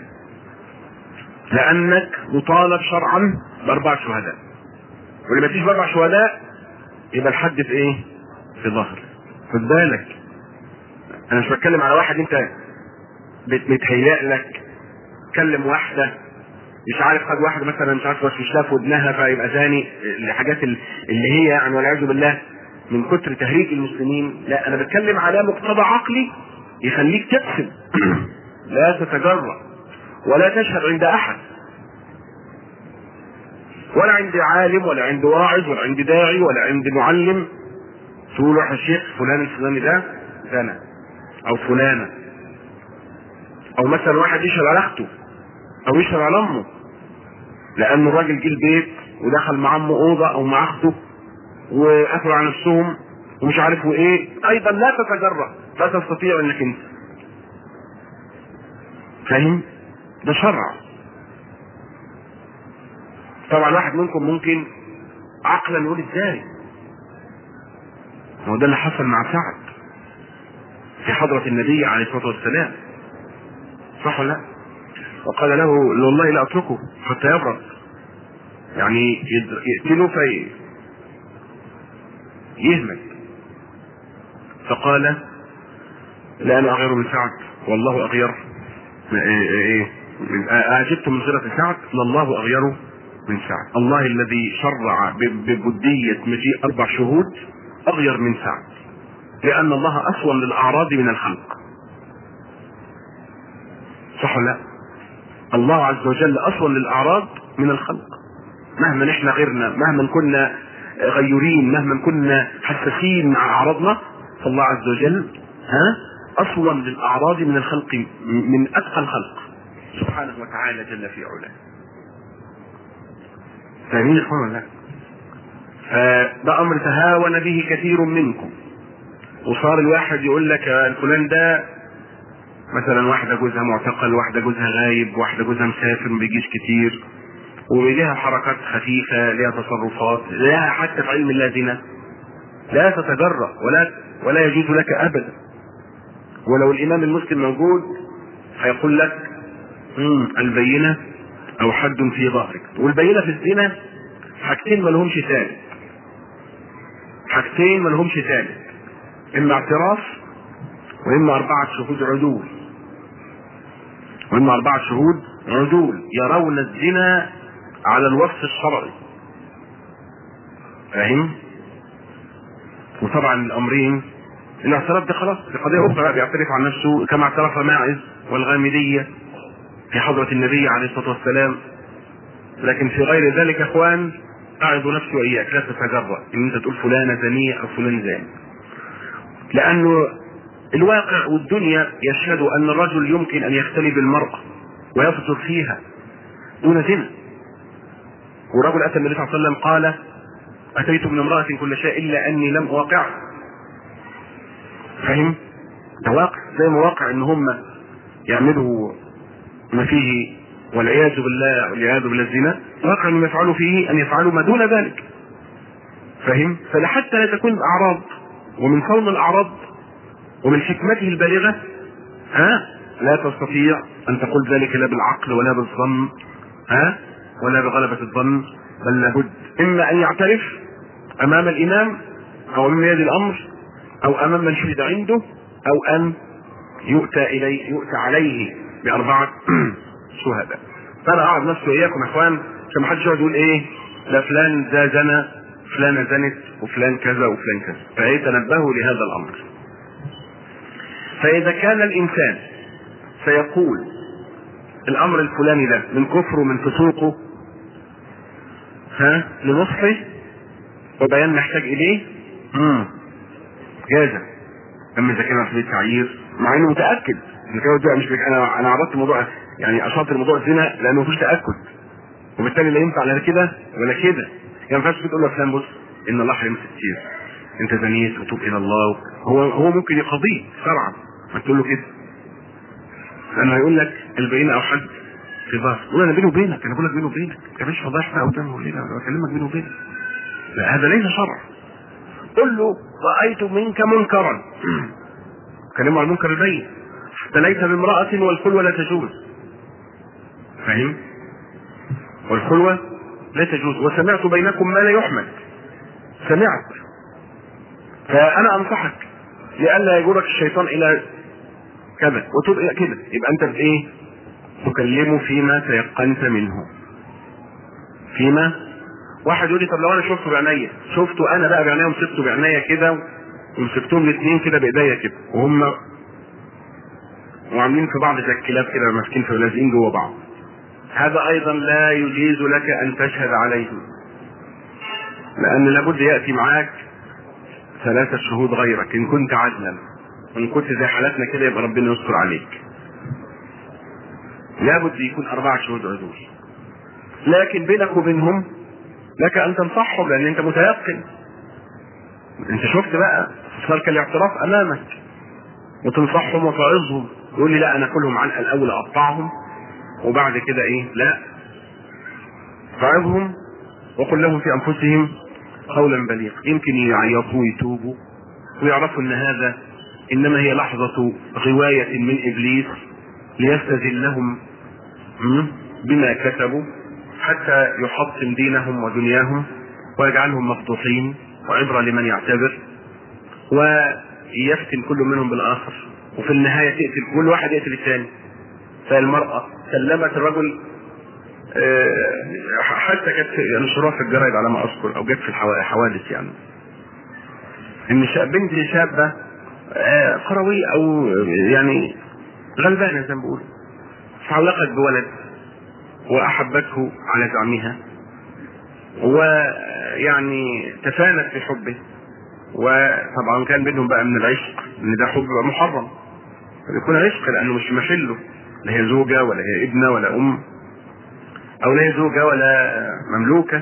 لأنك مطالب شرعا بأربع شهداء واللي ما فيش بأربع شهداء يبقى الحد في إيه؟ في ظهر خد بالك انا مش بتكلم على واحد انت بت- متهيأ لك كلم واحده مش عارف خد واحده مثلا مش عارف مش لاف ودنها فيبقى زاني الحاجات ال- اللي هي يعني والعياذ بالله من كتر تهريج المسلمين لا انا بتكلم على مقتضى عقلي يخليك تقسم لا تتجرأ ولا تشهد عند احد ولا عند عالم ولا عند واعظ ولا عند داعي ولا عند معلم تقول واحد الشيخ فلان الفلاني ده زنا او فلانه او مثلا واحد يشهد على اخته او يشهد على امه لان الراجل جه البيت ودخل مع امه اوضه او مع اخته وقفلوا على نفسهم ومش عارف ايه ايضا لا تتجرأ لا تستطيع انك انت فاهم ده شرع طبعا واحد منكم ممكن عقلا يقول ازاي هو ده اللي حصل مع سعد في حضرة النبي عليه الصلاة والسلام صح ولا لا؟ وقال له والله لا اتركه حتى يبرد يعني يد- يقتله في يهمل فقال لا انا اغير من سعد والله اغير ايه ايه من- اعجبت من غيرة سعد لله اغير من سعد الله الذي شرع ب- ببدية مجيء اربع شهود اغير من سعد لان الله اصون للاعراض من الخلق صح ولا لا الله عز وجل اصون للاعراض من الخلق مهما نحن غيرنا مهما كنا غيورين مهما كنا حساسين مع اعراضنا فالله عز وجل ها اصلا للاعراض من الخلق من اتقى الخلق سبحانه وتعالى جل في علاه فاهمين يا اخوان ولا لا؟ فده امر تهاون به كثير منكم وصار الواحد يقول لك يا الفلان ده مثلا واحدة جوزها معتقل واحدة جوزها غايب واحدة جوزها مسافر ما بيجيش كتير وليها حركات خفيفة ليها تصرفات لها حتى في علم الله زنا لا تتجرأ ولا ولا يجوز لك أبدا ولو الإمام المسلم موجود هيقول لك مم، البينة أو حد في ظهرك والبينة في الزنا حاجتين ما لهمش ثالث حاجتين ما لهمش ثالث إما اعتراف وإما أربعة شهود عدول وإما أربعة شهود عدول يرون الزنا على الوصف الشرعي فاهم؟ وطبعا الأمرين الاعتراف ده خلاص دي قضية أخرى بقى بيعترف عن نفسه كما اعترف ماعز والغامدية في حضرة النبي عليه الصلاة والسلام لكن في غير ذلك يا اخوان اعظ نفسي واياك لا تتجرأ ان انت تقول فلانة زانية او فلان زاني لانه الواقع والدنيا يشهد ان الرجل يمكن ان يختلي بالمرأة ويفجر فيها دون زنا ورجل اتى النبي صلى الله عليه وسلم قال اتيت من امرأة كل شيء الا اني لم اوقع فاهم ده واقع زي ما واقع ان هم يعملوا ما فيه والعياذ بالله والعياذ بالله الزنا واقع ان يفعلوا فيه ان يفعلوا ما دون ذلك فاهم فلحتى لا تكون الاعراض ومن صون الاعراض ومن حكمته البالغه ها لا تستطيع ان تقول ذلك لا بالعقل ولا بالظن ها ولا بغلبة الظن بل لابد اما ان يعترف امام الامام او امام يد الامر او امام من شهد عنده او ان يؤتى اليه يؤتى عليه باربعه شهداء فانا اقعد نفسي واياكم يا اخوان عشان ما حدش يقعد يقول ايه لا فلان ده زنى فلانه زنت وفلان كذا وفلان كذا فايه تنبهوا لهذا الامر فاذا كان الانسان سيقول الامر الفلاني ده من كفره من فسوقه ها لنصحه وبيان محتاج اليه امم جازا اما اذا كان في تعيير مع انه متاكد ان كان ده مش بك... انا انا عرضت الموضوع يعني اشرت الموضوع الزنا لانه مفيش تاكد وبالتالي لا ينفع لا كده ولا كده يعني ما ينفعش تقول له فلان بص ان الله حرمك كتير انت زنيت وتوب الى الله هو هو ممكن يقضيه شرعا ما تقول له كده لانه هيقول لك البينه او حد في ظهر قول انا بيني وبينك انا بقول لك بيني وبينك ما تعملش فضايح بقى قدامه ليه انا بكلمك بيني وبينك لا هذا ليس شرع قل له رايت منك منكرا كلمه عن المنكر البين احتليت بامرأة والخلوة لا تجوز فاهم والخلوة لا تجوز وسمعت بينكم ما لا يحمد سمعت فأنا أنصحك لئلا يجرك الشيطان إلى كذا وتبقى كده يبقى انت بايه تكلمه فيما تيقنت منه فيما واحد يقول لي طب لو انا شفته بعينيا شفته انا بقى بعينيا ومسكته بعينيا كده ومسكتهم الاثنين كده بايديا كده وهم وعاملين في بعض زي الكلاب كده ماسكين في لازقين جوه بعض هذا ايضا لا يجيز لك ان تشهد عليه لان لابد ياتي معاك ثلاثة شهود غيرك ان كنت عدلا وان كنت زي حالتنا كده يبقى ربنا يستر عليك لابد يكون اربعة شهود عدول لكن بينك وبينهم لك ان تنصحهم لان انت متيقن انت شفت بقى صار الاعتراف امامك وتنصحهم وتعظهم يقول لي لا انا كلهم علقه الاول اقطعهم وبعد كده ايه لا تعظهم وقل لهم في انفسهم قولا بليغا يمكن يعيطوا ويتوبوا ويعرفوا ان هذا انما هي لحظة غواية من ابليس ليستذلهم بما كسبوا حتى يحطم دينهم ودنياهم ويجعلهم مفضوحين وعبرة لمن يعتبر ويفتن كل منهم بالاخر وفي النهاية تقتل كل واحد يقتل الثاني فالمرأة سلمت الرجل حتى كانت نشروها في الجرايد على ما اذكر او جت في الحوادث يعني ان شاب بنت شابه قرويه او يعني غلبانه زي ما بيقولوا تعلقت بولد واحبته على زعمها ويعني تفانت في حبه وطبعا كان بينهم بقى من العشق ان ده حب محرم يكون عشق لانه مش محله لا هي زوجه ولا هي ابنه ولا ام او لا هي زوجه ولا مملوكه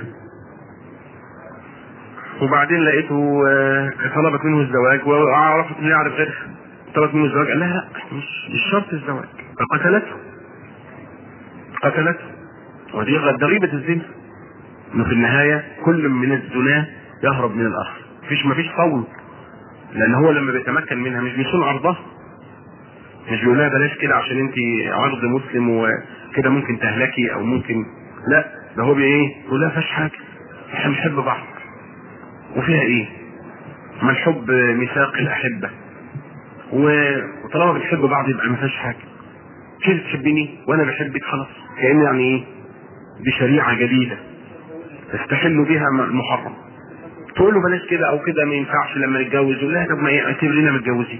وبعدين لقيته طلبت منه الزواج وعرفت انه يعرف غيرها طلبت منه الزواج قال لها لا مش مش شرط الزواج فقتلته قتلته ودي ضريبة الزنا انه في النهاية كل من الزنا يهرب من الاخر مفيش مفيش صون لان هو لما بيتمكن منها مش بيصون عرضها مش بيقول لها بلاش كده عشان انت عرض مسلم وكده ممكن تهلكي او ممكن لا ده هو بايه يقول لها فيش حاجه احنا بنحب بعض وفيها ايه ما الحب ميثاق الاحبه وطالما بنحب بعض يبقى ما فيهاش حاجه كده تحبني وانا بحبك خلاص كان يعني ايه دي شريعه جديده تستحل بها المحرم تقول له بلاش كده او كده ما ينفعش لما نتجوز يقول لها طب ما ايه اعتبرينا متجوزين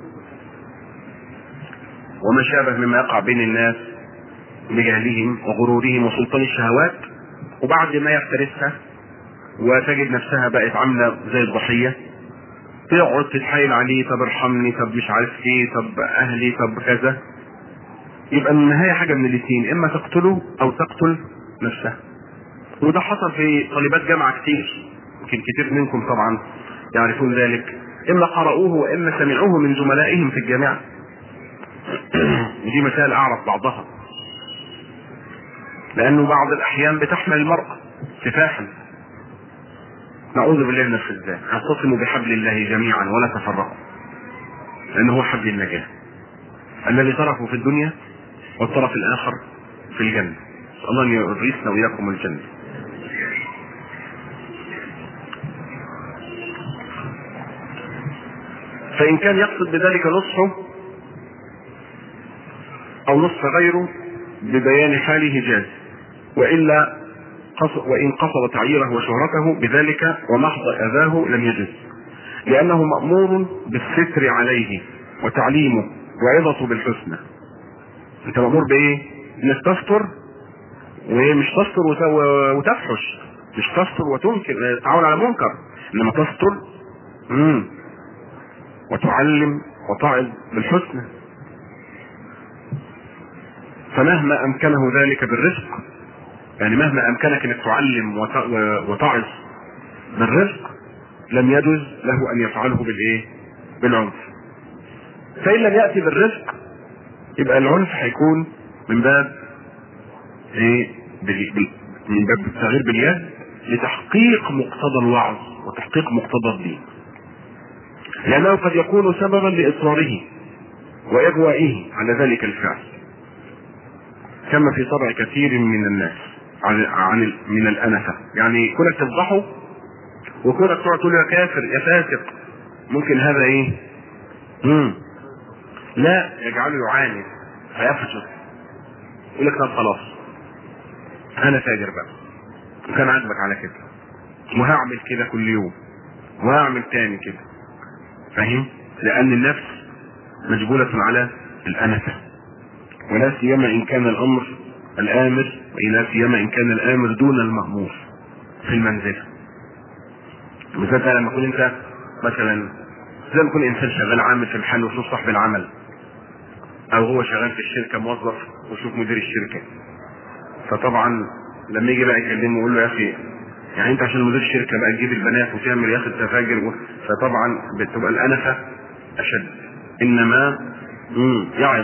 وما شابه مما يقع بين الناس بجهلهم وغرورهم وسلطان الشهوات وبعد ما يفترسها وتجد نفسها بقت عامله زي الضحيه تقعد تتحايل عليه طب ارحمني طب مش عارف ايه طب اهلي طب كذا يبقى النهايه حاجه من الاثنين اما تقتله او تقتل نفسها وده حصل في طالبات جامعه كتير يمكن كتير منكم طبعا يعرفون ذلك اما قرأوه واما سمعوه من زملائهم في الجامعه دي مسائل اعرف بعضها لانه بعض الاحيان بتحمل المرأة سفاحا نعوذ بالله من الخزان اعتصموا بحبل الله جميعا ولا تفرقوا لانه هو حبل النجاة الذي طرفه في الدنيا والطرف الاخر في الجنة الله ان يريسنا واياكم الجنة فان كان يقصد بذلك نصحه او نصف غيره ببيان حاله جاز والا وان قصد تعييره وشهرته بذلك ومحض اذاه لم يجز لانه مامور بالستر عليه وتعليمه وعظته بالحسنى انت مامور بايه انك تستر ومش تستر وتفحش مش تستر وتنكر تعاون على منكر انما تستر مم. وتعلم وتعظ بالحسنى فمهما امكنه ذلك بالرزق يعني مهما امكنك انك تعلم وتعظ بالرزق لم يجوز له ان يفعله بالايه بالعنف فان لم ياتي بالرزق يبقى العنف هيكون من باب ايه من باب التغيير باليد لتحقيق مقتضى الوعظ وتحقيق مقتضى الدين لانه قد يكون سببا لاصراره واغوائه على ذلك الفعل كما في طبع كثير من الناس عن, عن من الأنفة يعني كونك تفضحه وكونك تقعد تقول يا كافر يا فاسق ممكن هذا ايه؟ مم. لا يجعله يعاند فيفجر يقول لك طب خلاص انا فاجر بقى وكان عاجبك على كده وهعمل كده كل يوم وهعمل تاني كده فاهم لان النفس مجبولة على الانفة ولا سيما ان كان الامر الامر ولا سيما ان كان الامر دون المأمور في المنزلة مثلا لما تكون انت مثلا زي ما يكون انسان شغال عامل في محل وشوف صاحب العمل او هو شغال في الشركه موظف وشوف مدير الشركه فطبعا لما يجي بقى يكلمه ويقول له يا اخي يعني انت عشان مدير الشركه بقى تجيب البنات وتعمل يا اخي تفاجر و... فطبعا بتبقى الانفه اشد انما مم. يعظ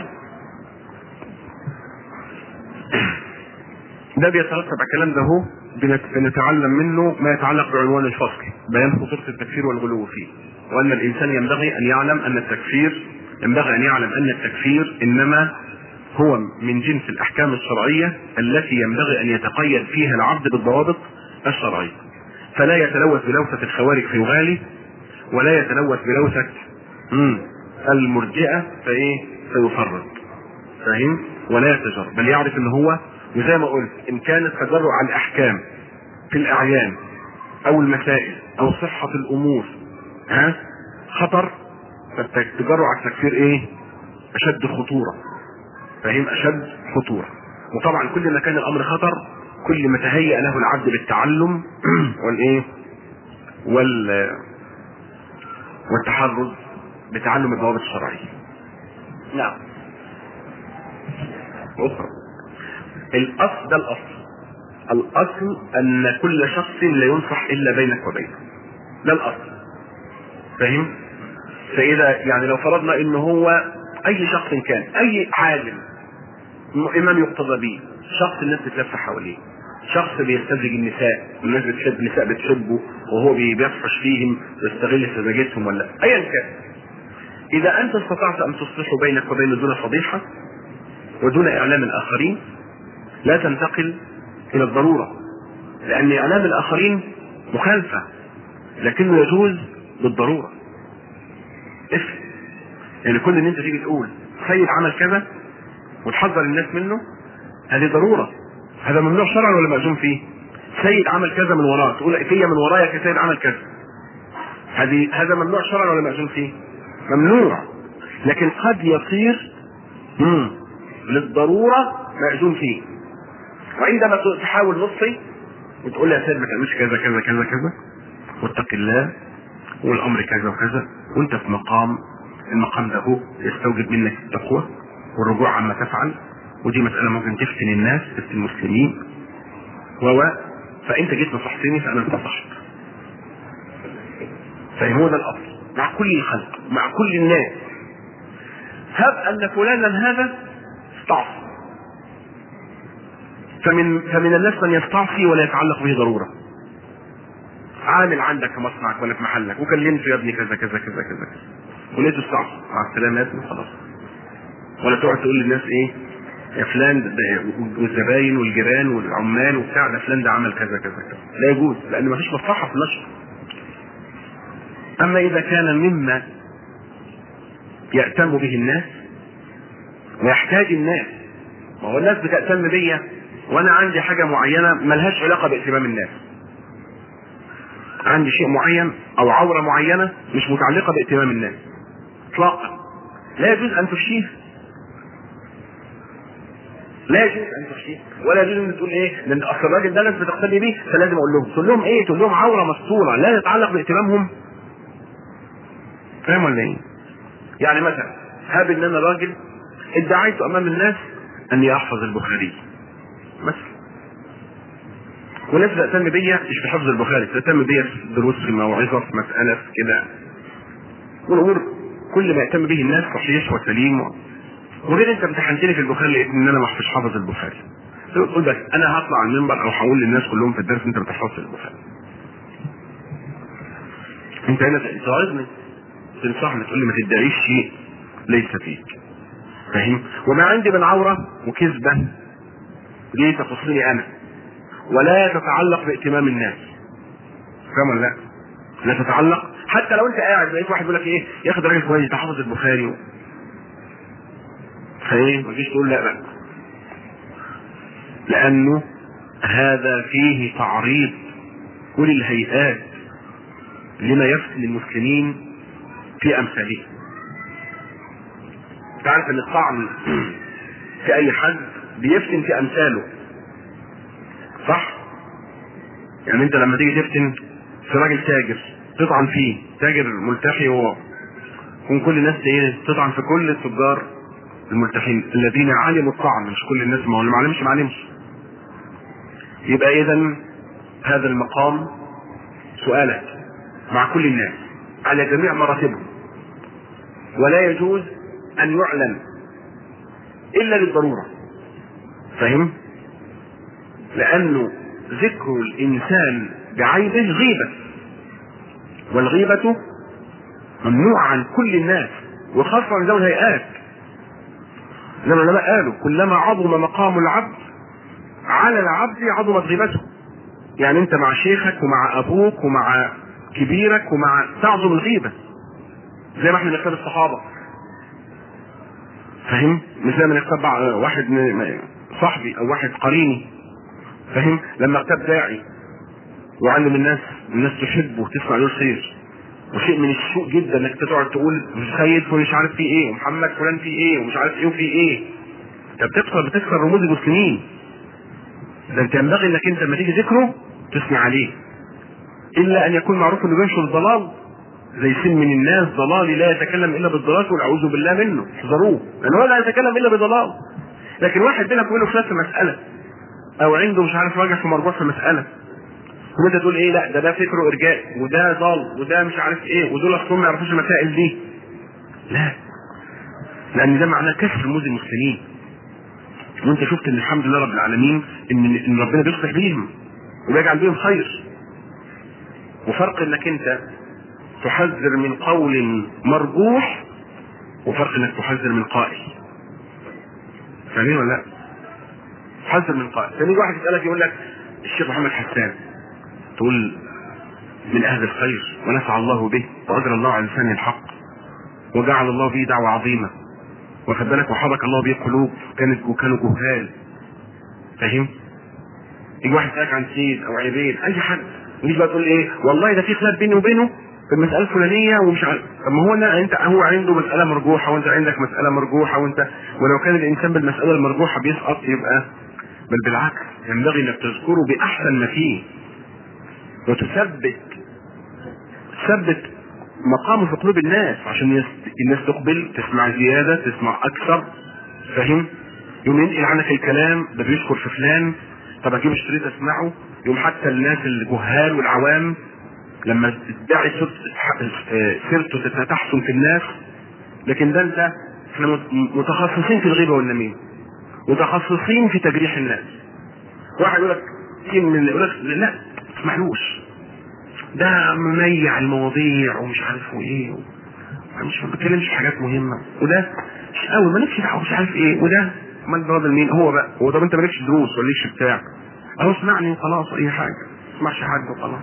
ده بيترتب على الكلام ده هو بنت- بنتعلم منه ما يتعلق بعنوان الفصل بيان خطورة التكفير والغلو فيه وأن الإنسان ينبغي أن يعلم أن التكفير ينبغي أن يعلم أن التكفير إنما هو من جنس الأحكام الشرعية التي ينبغي أن يتقيد فيها العبد بالضوابط الشرعية فلا يتلوث بلوثة الخوارج فيغالي ولا يتلوث بلوثة مم، المرجئة فإيه فيفرط فاهم ولا يتجر بل يعرف ان هو وزي ما قلت ان كان التجرع على الاحكام في الاعيان او المسائل او صحة الامور ها خطر فالتجرع على التكفير ايه اشد خطورة فاهم اشد خطورة وطبعا كل ما كان الامر خطر كل ما تهيأ له العبد بالتعلم والايه وال والتحرز بتعلم الضوابط الشرعية نعم أخرى الأصل ده الأصل الأصل أن كل شخص لا ينصح إلا بينك وبينه ده الأصل فاهم؟ فإذا يعني لو فرضنا إن هو أي شخص كان أي عالم إمام يقتضى به شخص الناس بتلف حواليه شخص بيستدرج النساء والناس بتحب النساء بتحبه وهو بي- بيفحش فيهم ويستغل سذاجتهم ولا ايا كان اذا انت استطعت ان تصلحه بينك وبين دون فضيحه ودون اعلام الاخرين لا تنتقل الى الضروره لان اعلام الاخرين مخالفه لكنه يجوز بالضروره افهم يعني كل ان انت تيجي تقول سيد عمل كذا وتحذر الناس منه هذه ضروره هذا ممنوع شرعا ولا مأذون فيه؟ سيد عمل كذا من وراه تقول فيا من ورايا كسيد عمل كذا هذه هذا ممنوع شرعا ولا مأذون فيه؟ ممنوع لكن قد يصير مم. للضرورة مأذون فيه وعندما تحاول نصي وتقول لي يا سيد ما تعملش كذا كذا كذا كذا واتق الله والامر كذا وكذا وانت في مقام المقام ده هو يستوجب منك التقوى والرجوع عما تفعل ودي مسألة ممكن تفتن الناس تفتن المسلمين و فانت جيت نصحتني فانا انتصحت فهو ده الاصل مع كل الخلق مع كل الناس هب ان فلانا هذا استعصى فمن فمن الناس من يستعصي ولا يتعلق به ضروره عامل عندك في مصنعك ولا في محلك وكلمته يا ابني كذا كذا كذا كذا كذا ولقيته استعصى مع السلامه يا ابني خلاص ولا تقعد تقول للناس ايه يا فلان ده- ده- والزباين والجيران والعمال وبتاع ده فلان ده عمل كذا كذا كذا لا يجوز لان مفيش مصلحه في النشر اما اذا كان مما يأتم به الناس ويحتاج الناس ما هو الناس بتأتم بيا وانا عندي حاجه معينه ملهاش علاقه باهتمام الناس عندي شيء معين او عوره معينه مش متعلقه باهتمام الناس اطلاقا لا يجوز ان تفشيه لا يجوز ان تفشيه ولا يجوز ان تقول ايه لان اصل الراجل ده ناس بتقتدي بيه فلازم اقول لهم تقول لهم ايه تقول لهم عوره مستوره لا تتعلق باهتمامهم فاهم ولا ايه يعني مثلا هاب ان انا راجل ادعيت امام الناس اني احفظ البخاري مثلا وناس تهتم بيا مش في حفظ البخاري تهتم بيا في دروس في موعظه في مساله في كده والامور كل ما يهتم به الناس صحيح وسليم و... وغير انت امتحنتني في البخاري لقيت ان انا ما احفظش حافظ البخاري تقول بس انا هطلع على المنبر او هقول للناس كلهم في الدرس انت ما بتحفظش البخاري انت هنا تعظني تنصحني تقول لي ما تدعيش شيء ليس فيك فاهم وما عندي من عوره وكذبه دي تخصني انا ولا تتعلق باهتمام الناس فاهم ولا لا؟ لا تتعلق حتى لو انت قاعد لقيت واحد يقول لك ايه ياخد راجل كويس ده حافظ البخاري و... فايه ما تجيش تقول لا لا لانه هذا فيه تعريض كل الهيئات لما يفتن المسلمين في امثاله تعرف ان الطعن في اي حد بيفتن في امثاله صح يعني انت لما تيجي تفتن في راجل تاجر تطعن فيه تاجر ملتحي هو يكون كل الناس ايه تطعن في كل التجار الملتحين الذين علموا الطعن مش كل الناس ما هو اللي ما علمش ما علمش يبقى اذا هذا المقام سؤالك مع كل الناس على جميع مراتبهم ولا يجوز ان يعلن الا للضروره فاهم لانه ذكر الانسان بعيبه غيبه والغيبه ممنوع عن كل الناس وخاصه عن ذوي الهيئات لما العلماء قالوا كلما عظم مقام العبد على العبد عظمت غيبته يعني انت مع شيخك ومع ابوك ومع كبيرك ومع تعظم الغيبه زي ما احنا بنختار الصحابه فاهم مش زي ما نختار واحد من صاحبي او واحد قريني فاهم لما اغتاب داعي وعلم الناس الناس تحبه وتسمع له الخير وشيء من السوء جدا انك تقعد تقول سيد مش عارف فيه ايه ومحمد فلان فيه ايه ومش عارف ايه وفيه ايه انت بتكسر بتكسر رموز المسلمين ده انت ينبغي انك انت لما تيجي ذكره تثني عليه الا ان يكون معروف انه بينشر الضلال زي سن من الناس ضلال لا يتكلم الا بالضلال واعوذ بالله منه احذروه لان هو لا يتكلم الا بضلال لكن واحد بينك وبينه خلاف في مساله او عنده مش عارف راجع في مرجوع في مساله وانت تقول ايه لا ده ده فكره ارجاء وده ضال وده مش عارف ايه ودول اصلا ما يعرفوش المسائل دي لا لان ده معناه كسر رموز المسلمين وانت شفت ان الحمد لله رب العالمين ان ان ربنا بيصلح بيهم وبيجعل بيهم خير وفرق انك انت تحذر من قول مرجوح وفرق انك تحذر من قائل فاهمين ولا لا؟ تحذر من قائل فيجي واحد يسالك يقول لك الشيخ محمد حسان تقول من اهل الخير ونفع الله به واجرى الله على لسان الحق وجعل الله به دعوه عظيمه واخد بالك وحرك الله به قلوب كانت وكانوا جهال فاهم؟ يجي واحد يسالك عن سيد او عبيد اي حد ويجي بقى تقول ايه والله ده في خلاف بيني وبينه في المسألة الفلانية ومش عارف طب ما هو أنا أنت هو عنده مسألة مرجوحة وأنت عندك مسألة مرجوحة وأنت ولو كان الإنسان بالمسألة المرجوحة بيسقط يبقى بل بالعكس ينبغي انك تذكره باحسن ما فيه وتثبت تثبت مقامه في قلوب الناس عشان يس- الناس تقبل تسمع زياده تسمع اكثر فاهم يوم ينقل عنك الكلام ده بيشكر في فلان طب اجيب الشريط اسمعه يوم حتى الناس الجهال والعوام لما تدعي سيرت- آه، سيرته تحسن في الناس لكن ده انت احنا مت- متخصصين في الغيبه والنميمه متخصصين في تجريح الناس واحد يقول لك كتير من اللي يقول لك لا ما تسمعلوش ده مميع المواضيع ومش عارف ايه و... مش ما بيتكلمش في حاجات مهمه وده مش قوي مالكش دعوه مش عارف ايه وده امال الراجل مين هو بقى هو طب انت مالكش دروس ولا ليش بتاع اهو اسمعني وخلاص اي حاجه ما تسمعش حد وخلاص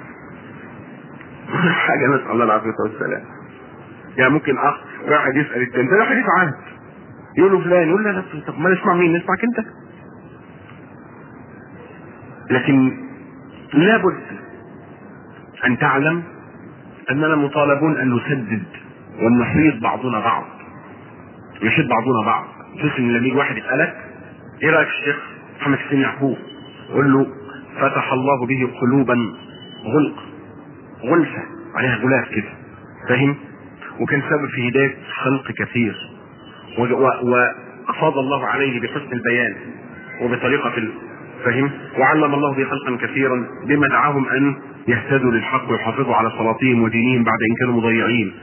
حاجه نسال الله العافيه والسلام يعني ممكن اخ واحد يسال التاني ده حديث عهد يقول له فلان يقول له لا طب ما نسمع مين نسمعك انت لكن لابد ان تعلم اننا مطالبون ان نسدد وان نحيط بعضنا بعض يشد بعضنا بعض تحس ان لما يجي واحد يسالك ايه رايك في الشيخ محمد حسين يعقوب قول له فتح الله به قلوبا غلق غلفه عليها غلاف كده فاهم وكان سبب في هدايه خلق كثير و- و- وافاض الله عليه بحسن البيان وبطريقه ال- فهم وعلم الله به خلقا كثيرا بما دعاهم ان يهتدوا للحق ويحافظوا على صلاتهم ودينهم بعد ان كانوا مضيعين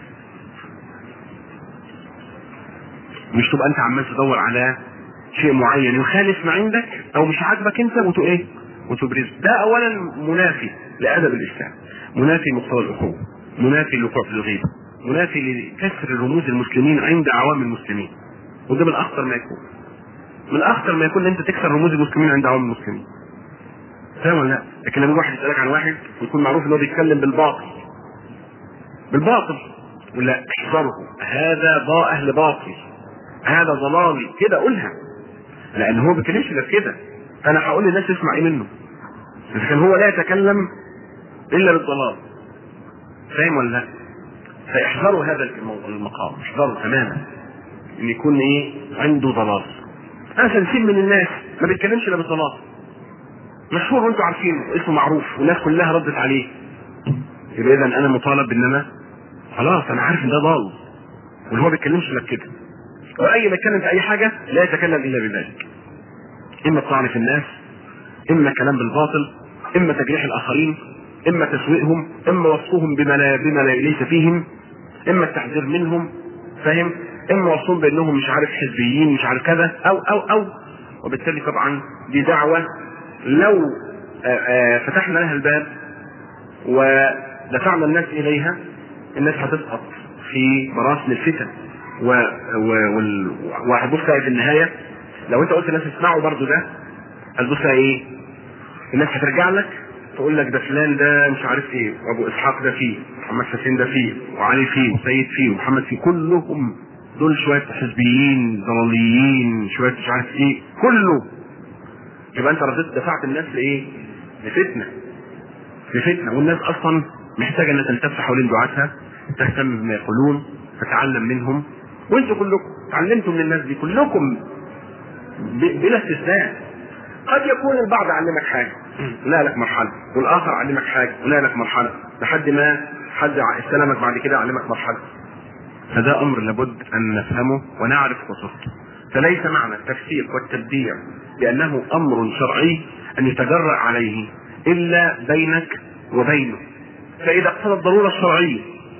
مش تبقى انت عمال تدور على شيء معين يخالف ما عندك او مش عاجبك انت وتو ايه وتبرز ده اولا منافي لادب الاسلام منافي لمقتضى الاخوه منافي للوقوع في الغيبه منافي لكسر رموز المسلمين عند عوام المسلمين وده من اخطر ما يكون من اخطر ما يكون ان انت تكسر رموز المسلمين عند عوام المسلمين فاهم ولا لا؟ لكن لما واحد يسالك عن واحد ويكون معروف ان هو بيتكلم بالباطل بالباطل ولا احذره هذا با اهل باطل هذا ضلالي كده قولها لان هو ما بيتكلمش غير كده انا هقول للناس اسمع ايه منه لكن هو لا يتكلم الا بالضلال فاهم ولا لا فاحذروا هذا المقام احذروا تماما ان يكون ايه عنده ضلال انا سنسيب من الناس ما بيتكلمش الا بالضلال مشهور وانتم عارفينه اسمه معروف والناس كلها ردت عليه يبقى اذا انا مطالب ان انا خلاص انا عارف ان ده ضال واللي هو ما بيتكلمش الا كده واي ما يتكلم في اي حاجه لا يتكلم الا بذلك اما الطعن في الناس اما كلام بالباطل اما تجريح الاخرين اما تسويقهم اما وصفهم بما لا بما لا ليس فيهم اما التحذير منهم فاهم اما وصفهم بانهم مش عارف حزبيين مش عارف كذا او او او وبالتالي طبعا دي دعوه لو آآ آآ فتحنا لها الباب ودفعنا الناس اليها الناس هتسقط في مراسم الفتن و و وال... وهتبص في النهايه لو انت قلت للناس اسمعوا برضو ده هتبص ايه؟ الناس هترجع لك تقول لك ده فلان ده مش عارف ايه وابو اسحاق ده فيه محمد حسين ده فيه وعلي فيه وسيد فيه ومحمد فيه كلهم دول شويه حزبيين ضلاليين شويه مش عارف ايه كله يبقى انت رديت دفعت الناس لايه؟ لفتنه لفتنه والناس اصلا محتاجه انها تلتف حوالين دعاتها تهتم بما يقولون تتعلم منهم وانتوا كلكم تعلمتوا من الناس دي كلكم بلا استثناء قد يكون البعض علمك حاجه لا لك مرحله والاخر علمك حاجه ولا لك مرحله لحد ما حد استلمك بعد كده علمك مرحله فده امر لابد ان نفهمه ونعرف خصوصه فليس معنى التفسير والتبديع بانه امر شرعي ان يتجرأ عليه الا بينك وبينه فاذا اقتضى الضروره الشرعيه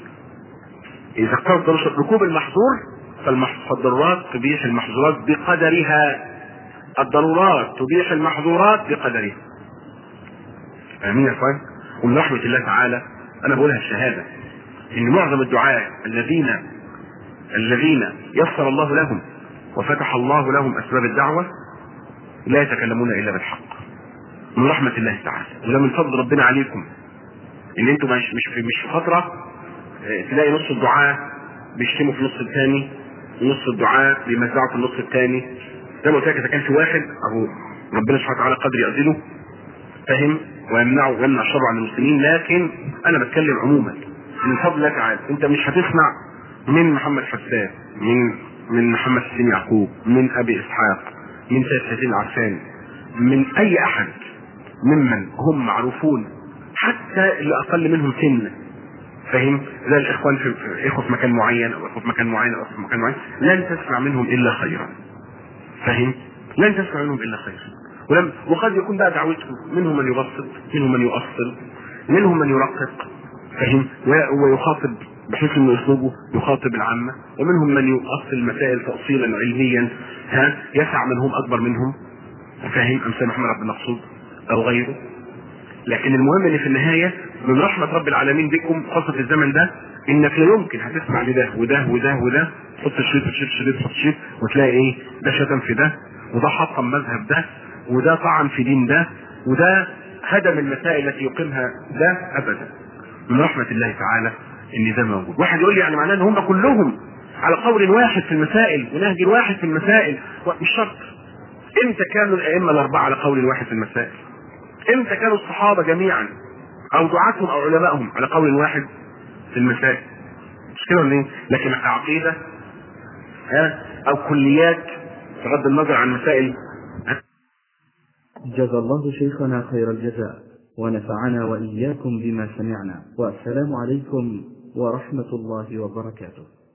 اذا اقتضى الضروره ركوب المحظور فالضرورات تبيح المحظورات بقدرها الضرورات تبيح المحظورات بقدرها امين يا اخوان ومن رحمه الله تعالى انا بقولها الشهاده ان معظم الدعاة الذين الذين يسر الله لهم وفتح الله لهم اسباب الدعوه لا يتكلمون الا بالحق من رحمه الله تعالى وده من فضل ربنا عليكم ان انتم مش مش في مش في فتره تلاقي نص الدعاة بيشتموا في النص الثاني ونص الدعاة بيمزعوا في النص الثاني زي ما قلت لك اذا كان في واحد اهو ربنا سبحانه وتعالى قدر يأذله فاهم ويمنعه ويمنع الشر عن المسلمين لكن انا بتكلم عموما من فضل الله تعالى انت مش هتسمع من محمد حسان من من محمد حسين يعقوب من ابي اسحاق من سيد حسين العفان من اي احد ممن هم معروفون حتى اللي اقل منهم سنا فاهم زي الاخوان في في- اخوه في مكان معين او اخوه في مكان معين او اخوه في مكان معين لن تسمع منهم الا خيرا فاهم لن تسمع منهم الا خيرا ولم وقد يكون بقى دعوتهم منهم من يبسط منهم من يؤصل منهم من يرقق فاهم و- ويخاطب بحيث انه اسلوبه يخاطب العامه ومنهم من يؤصل المسائل تاصيلا علميا ها يسع من هم اكبر منهم فاهم امثال محمد عبد المقصود او غيره لكن المهم ان في النهايه من رحمه رب العالمين بكم خاصه في الزمن ده انك لا يمكن هتسمع لده وده وده وده تحط شريط تشيل شريط تحط شريط وتلاقي ايه ده شتم في ده وده حطم مذهب ده وده طعن في دين ده وده هدم المسائل التي يقيمها ده ابدا من رحمه الله تعالى ان ده موجود واحد يقول لي يعني معناه ان هم كلهم على قول واحد في المسائل ونهج واحد في المسائل مش شرط امتى كانوا الائمه الاربعه على قول واحد في المسائل امتى كانوا الصحابه جميعا او دعاتهم او علمائهم على قول واحد في المسائل مش كده ولا ايه؟ لكن عقيده ها او كليات بغض النظر عن مسائل جزى الله شيخنا خير الجزاء ونفعنا وإياكم بما سمعنا والسلام عليكم ورحمة الله وبركاته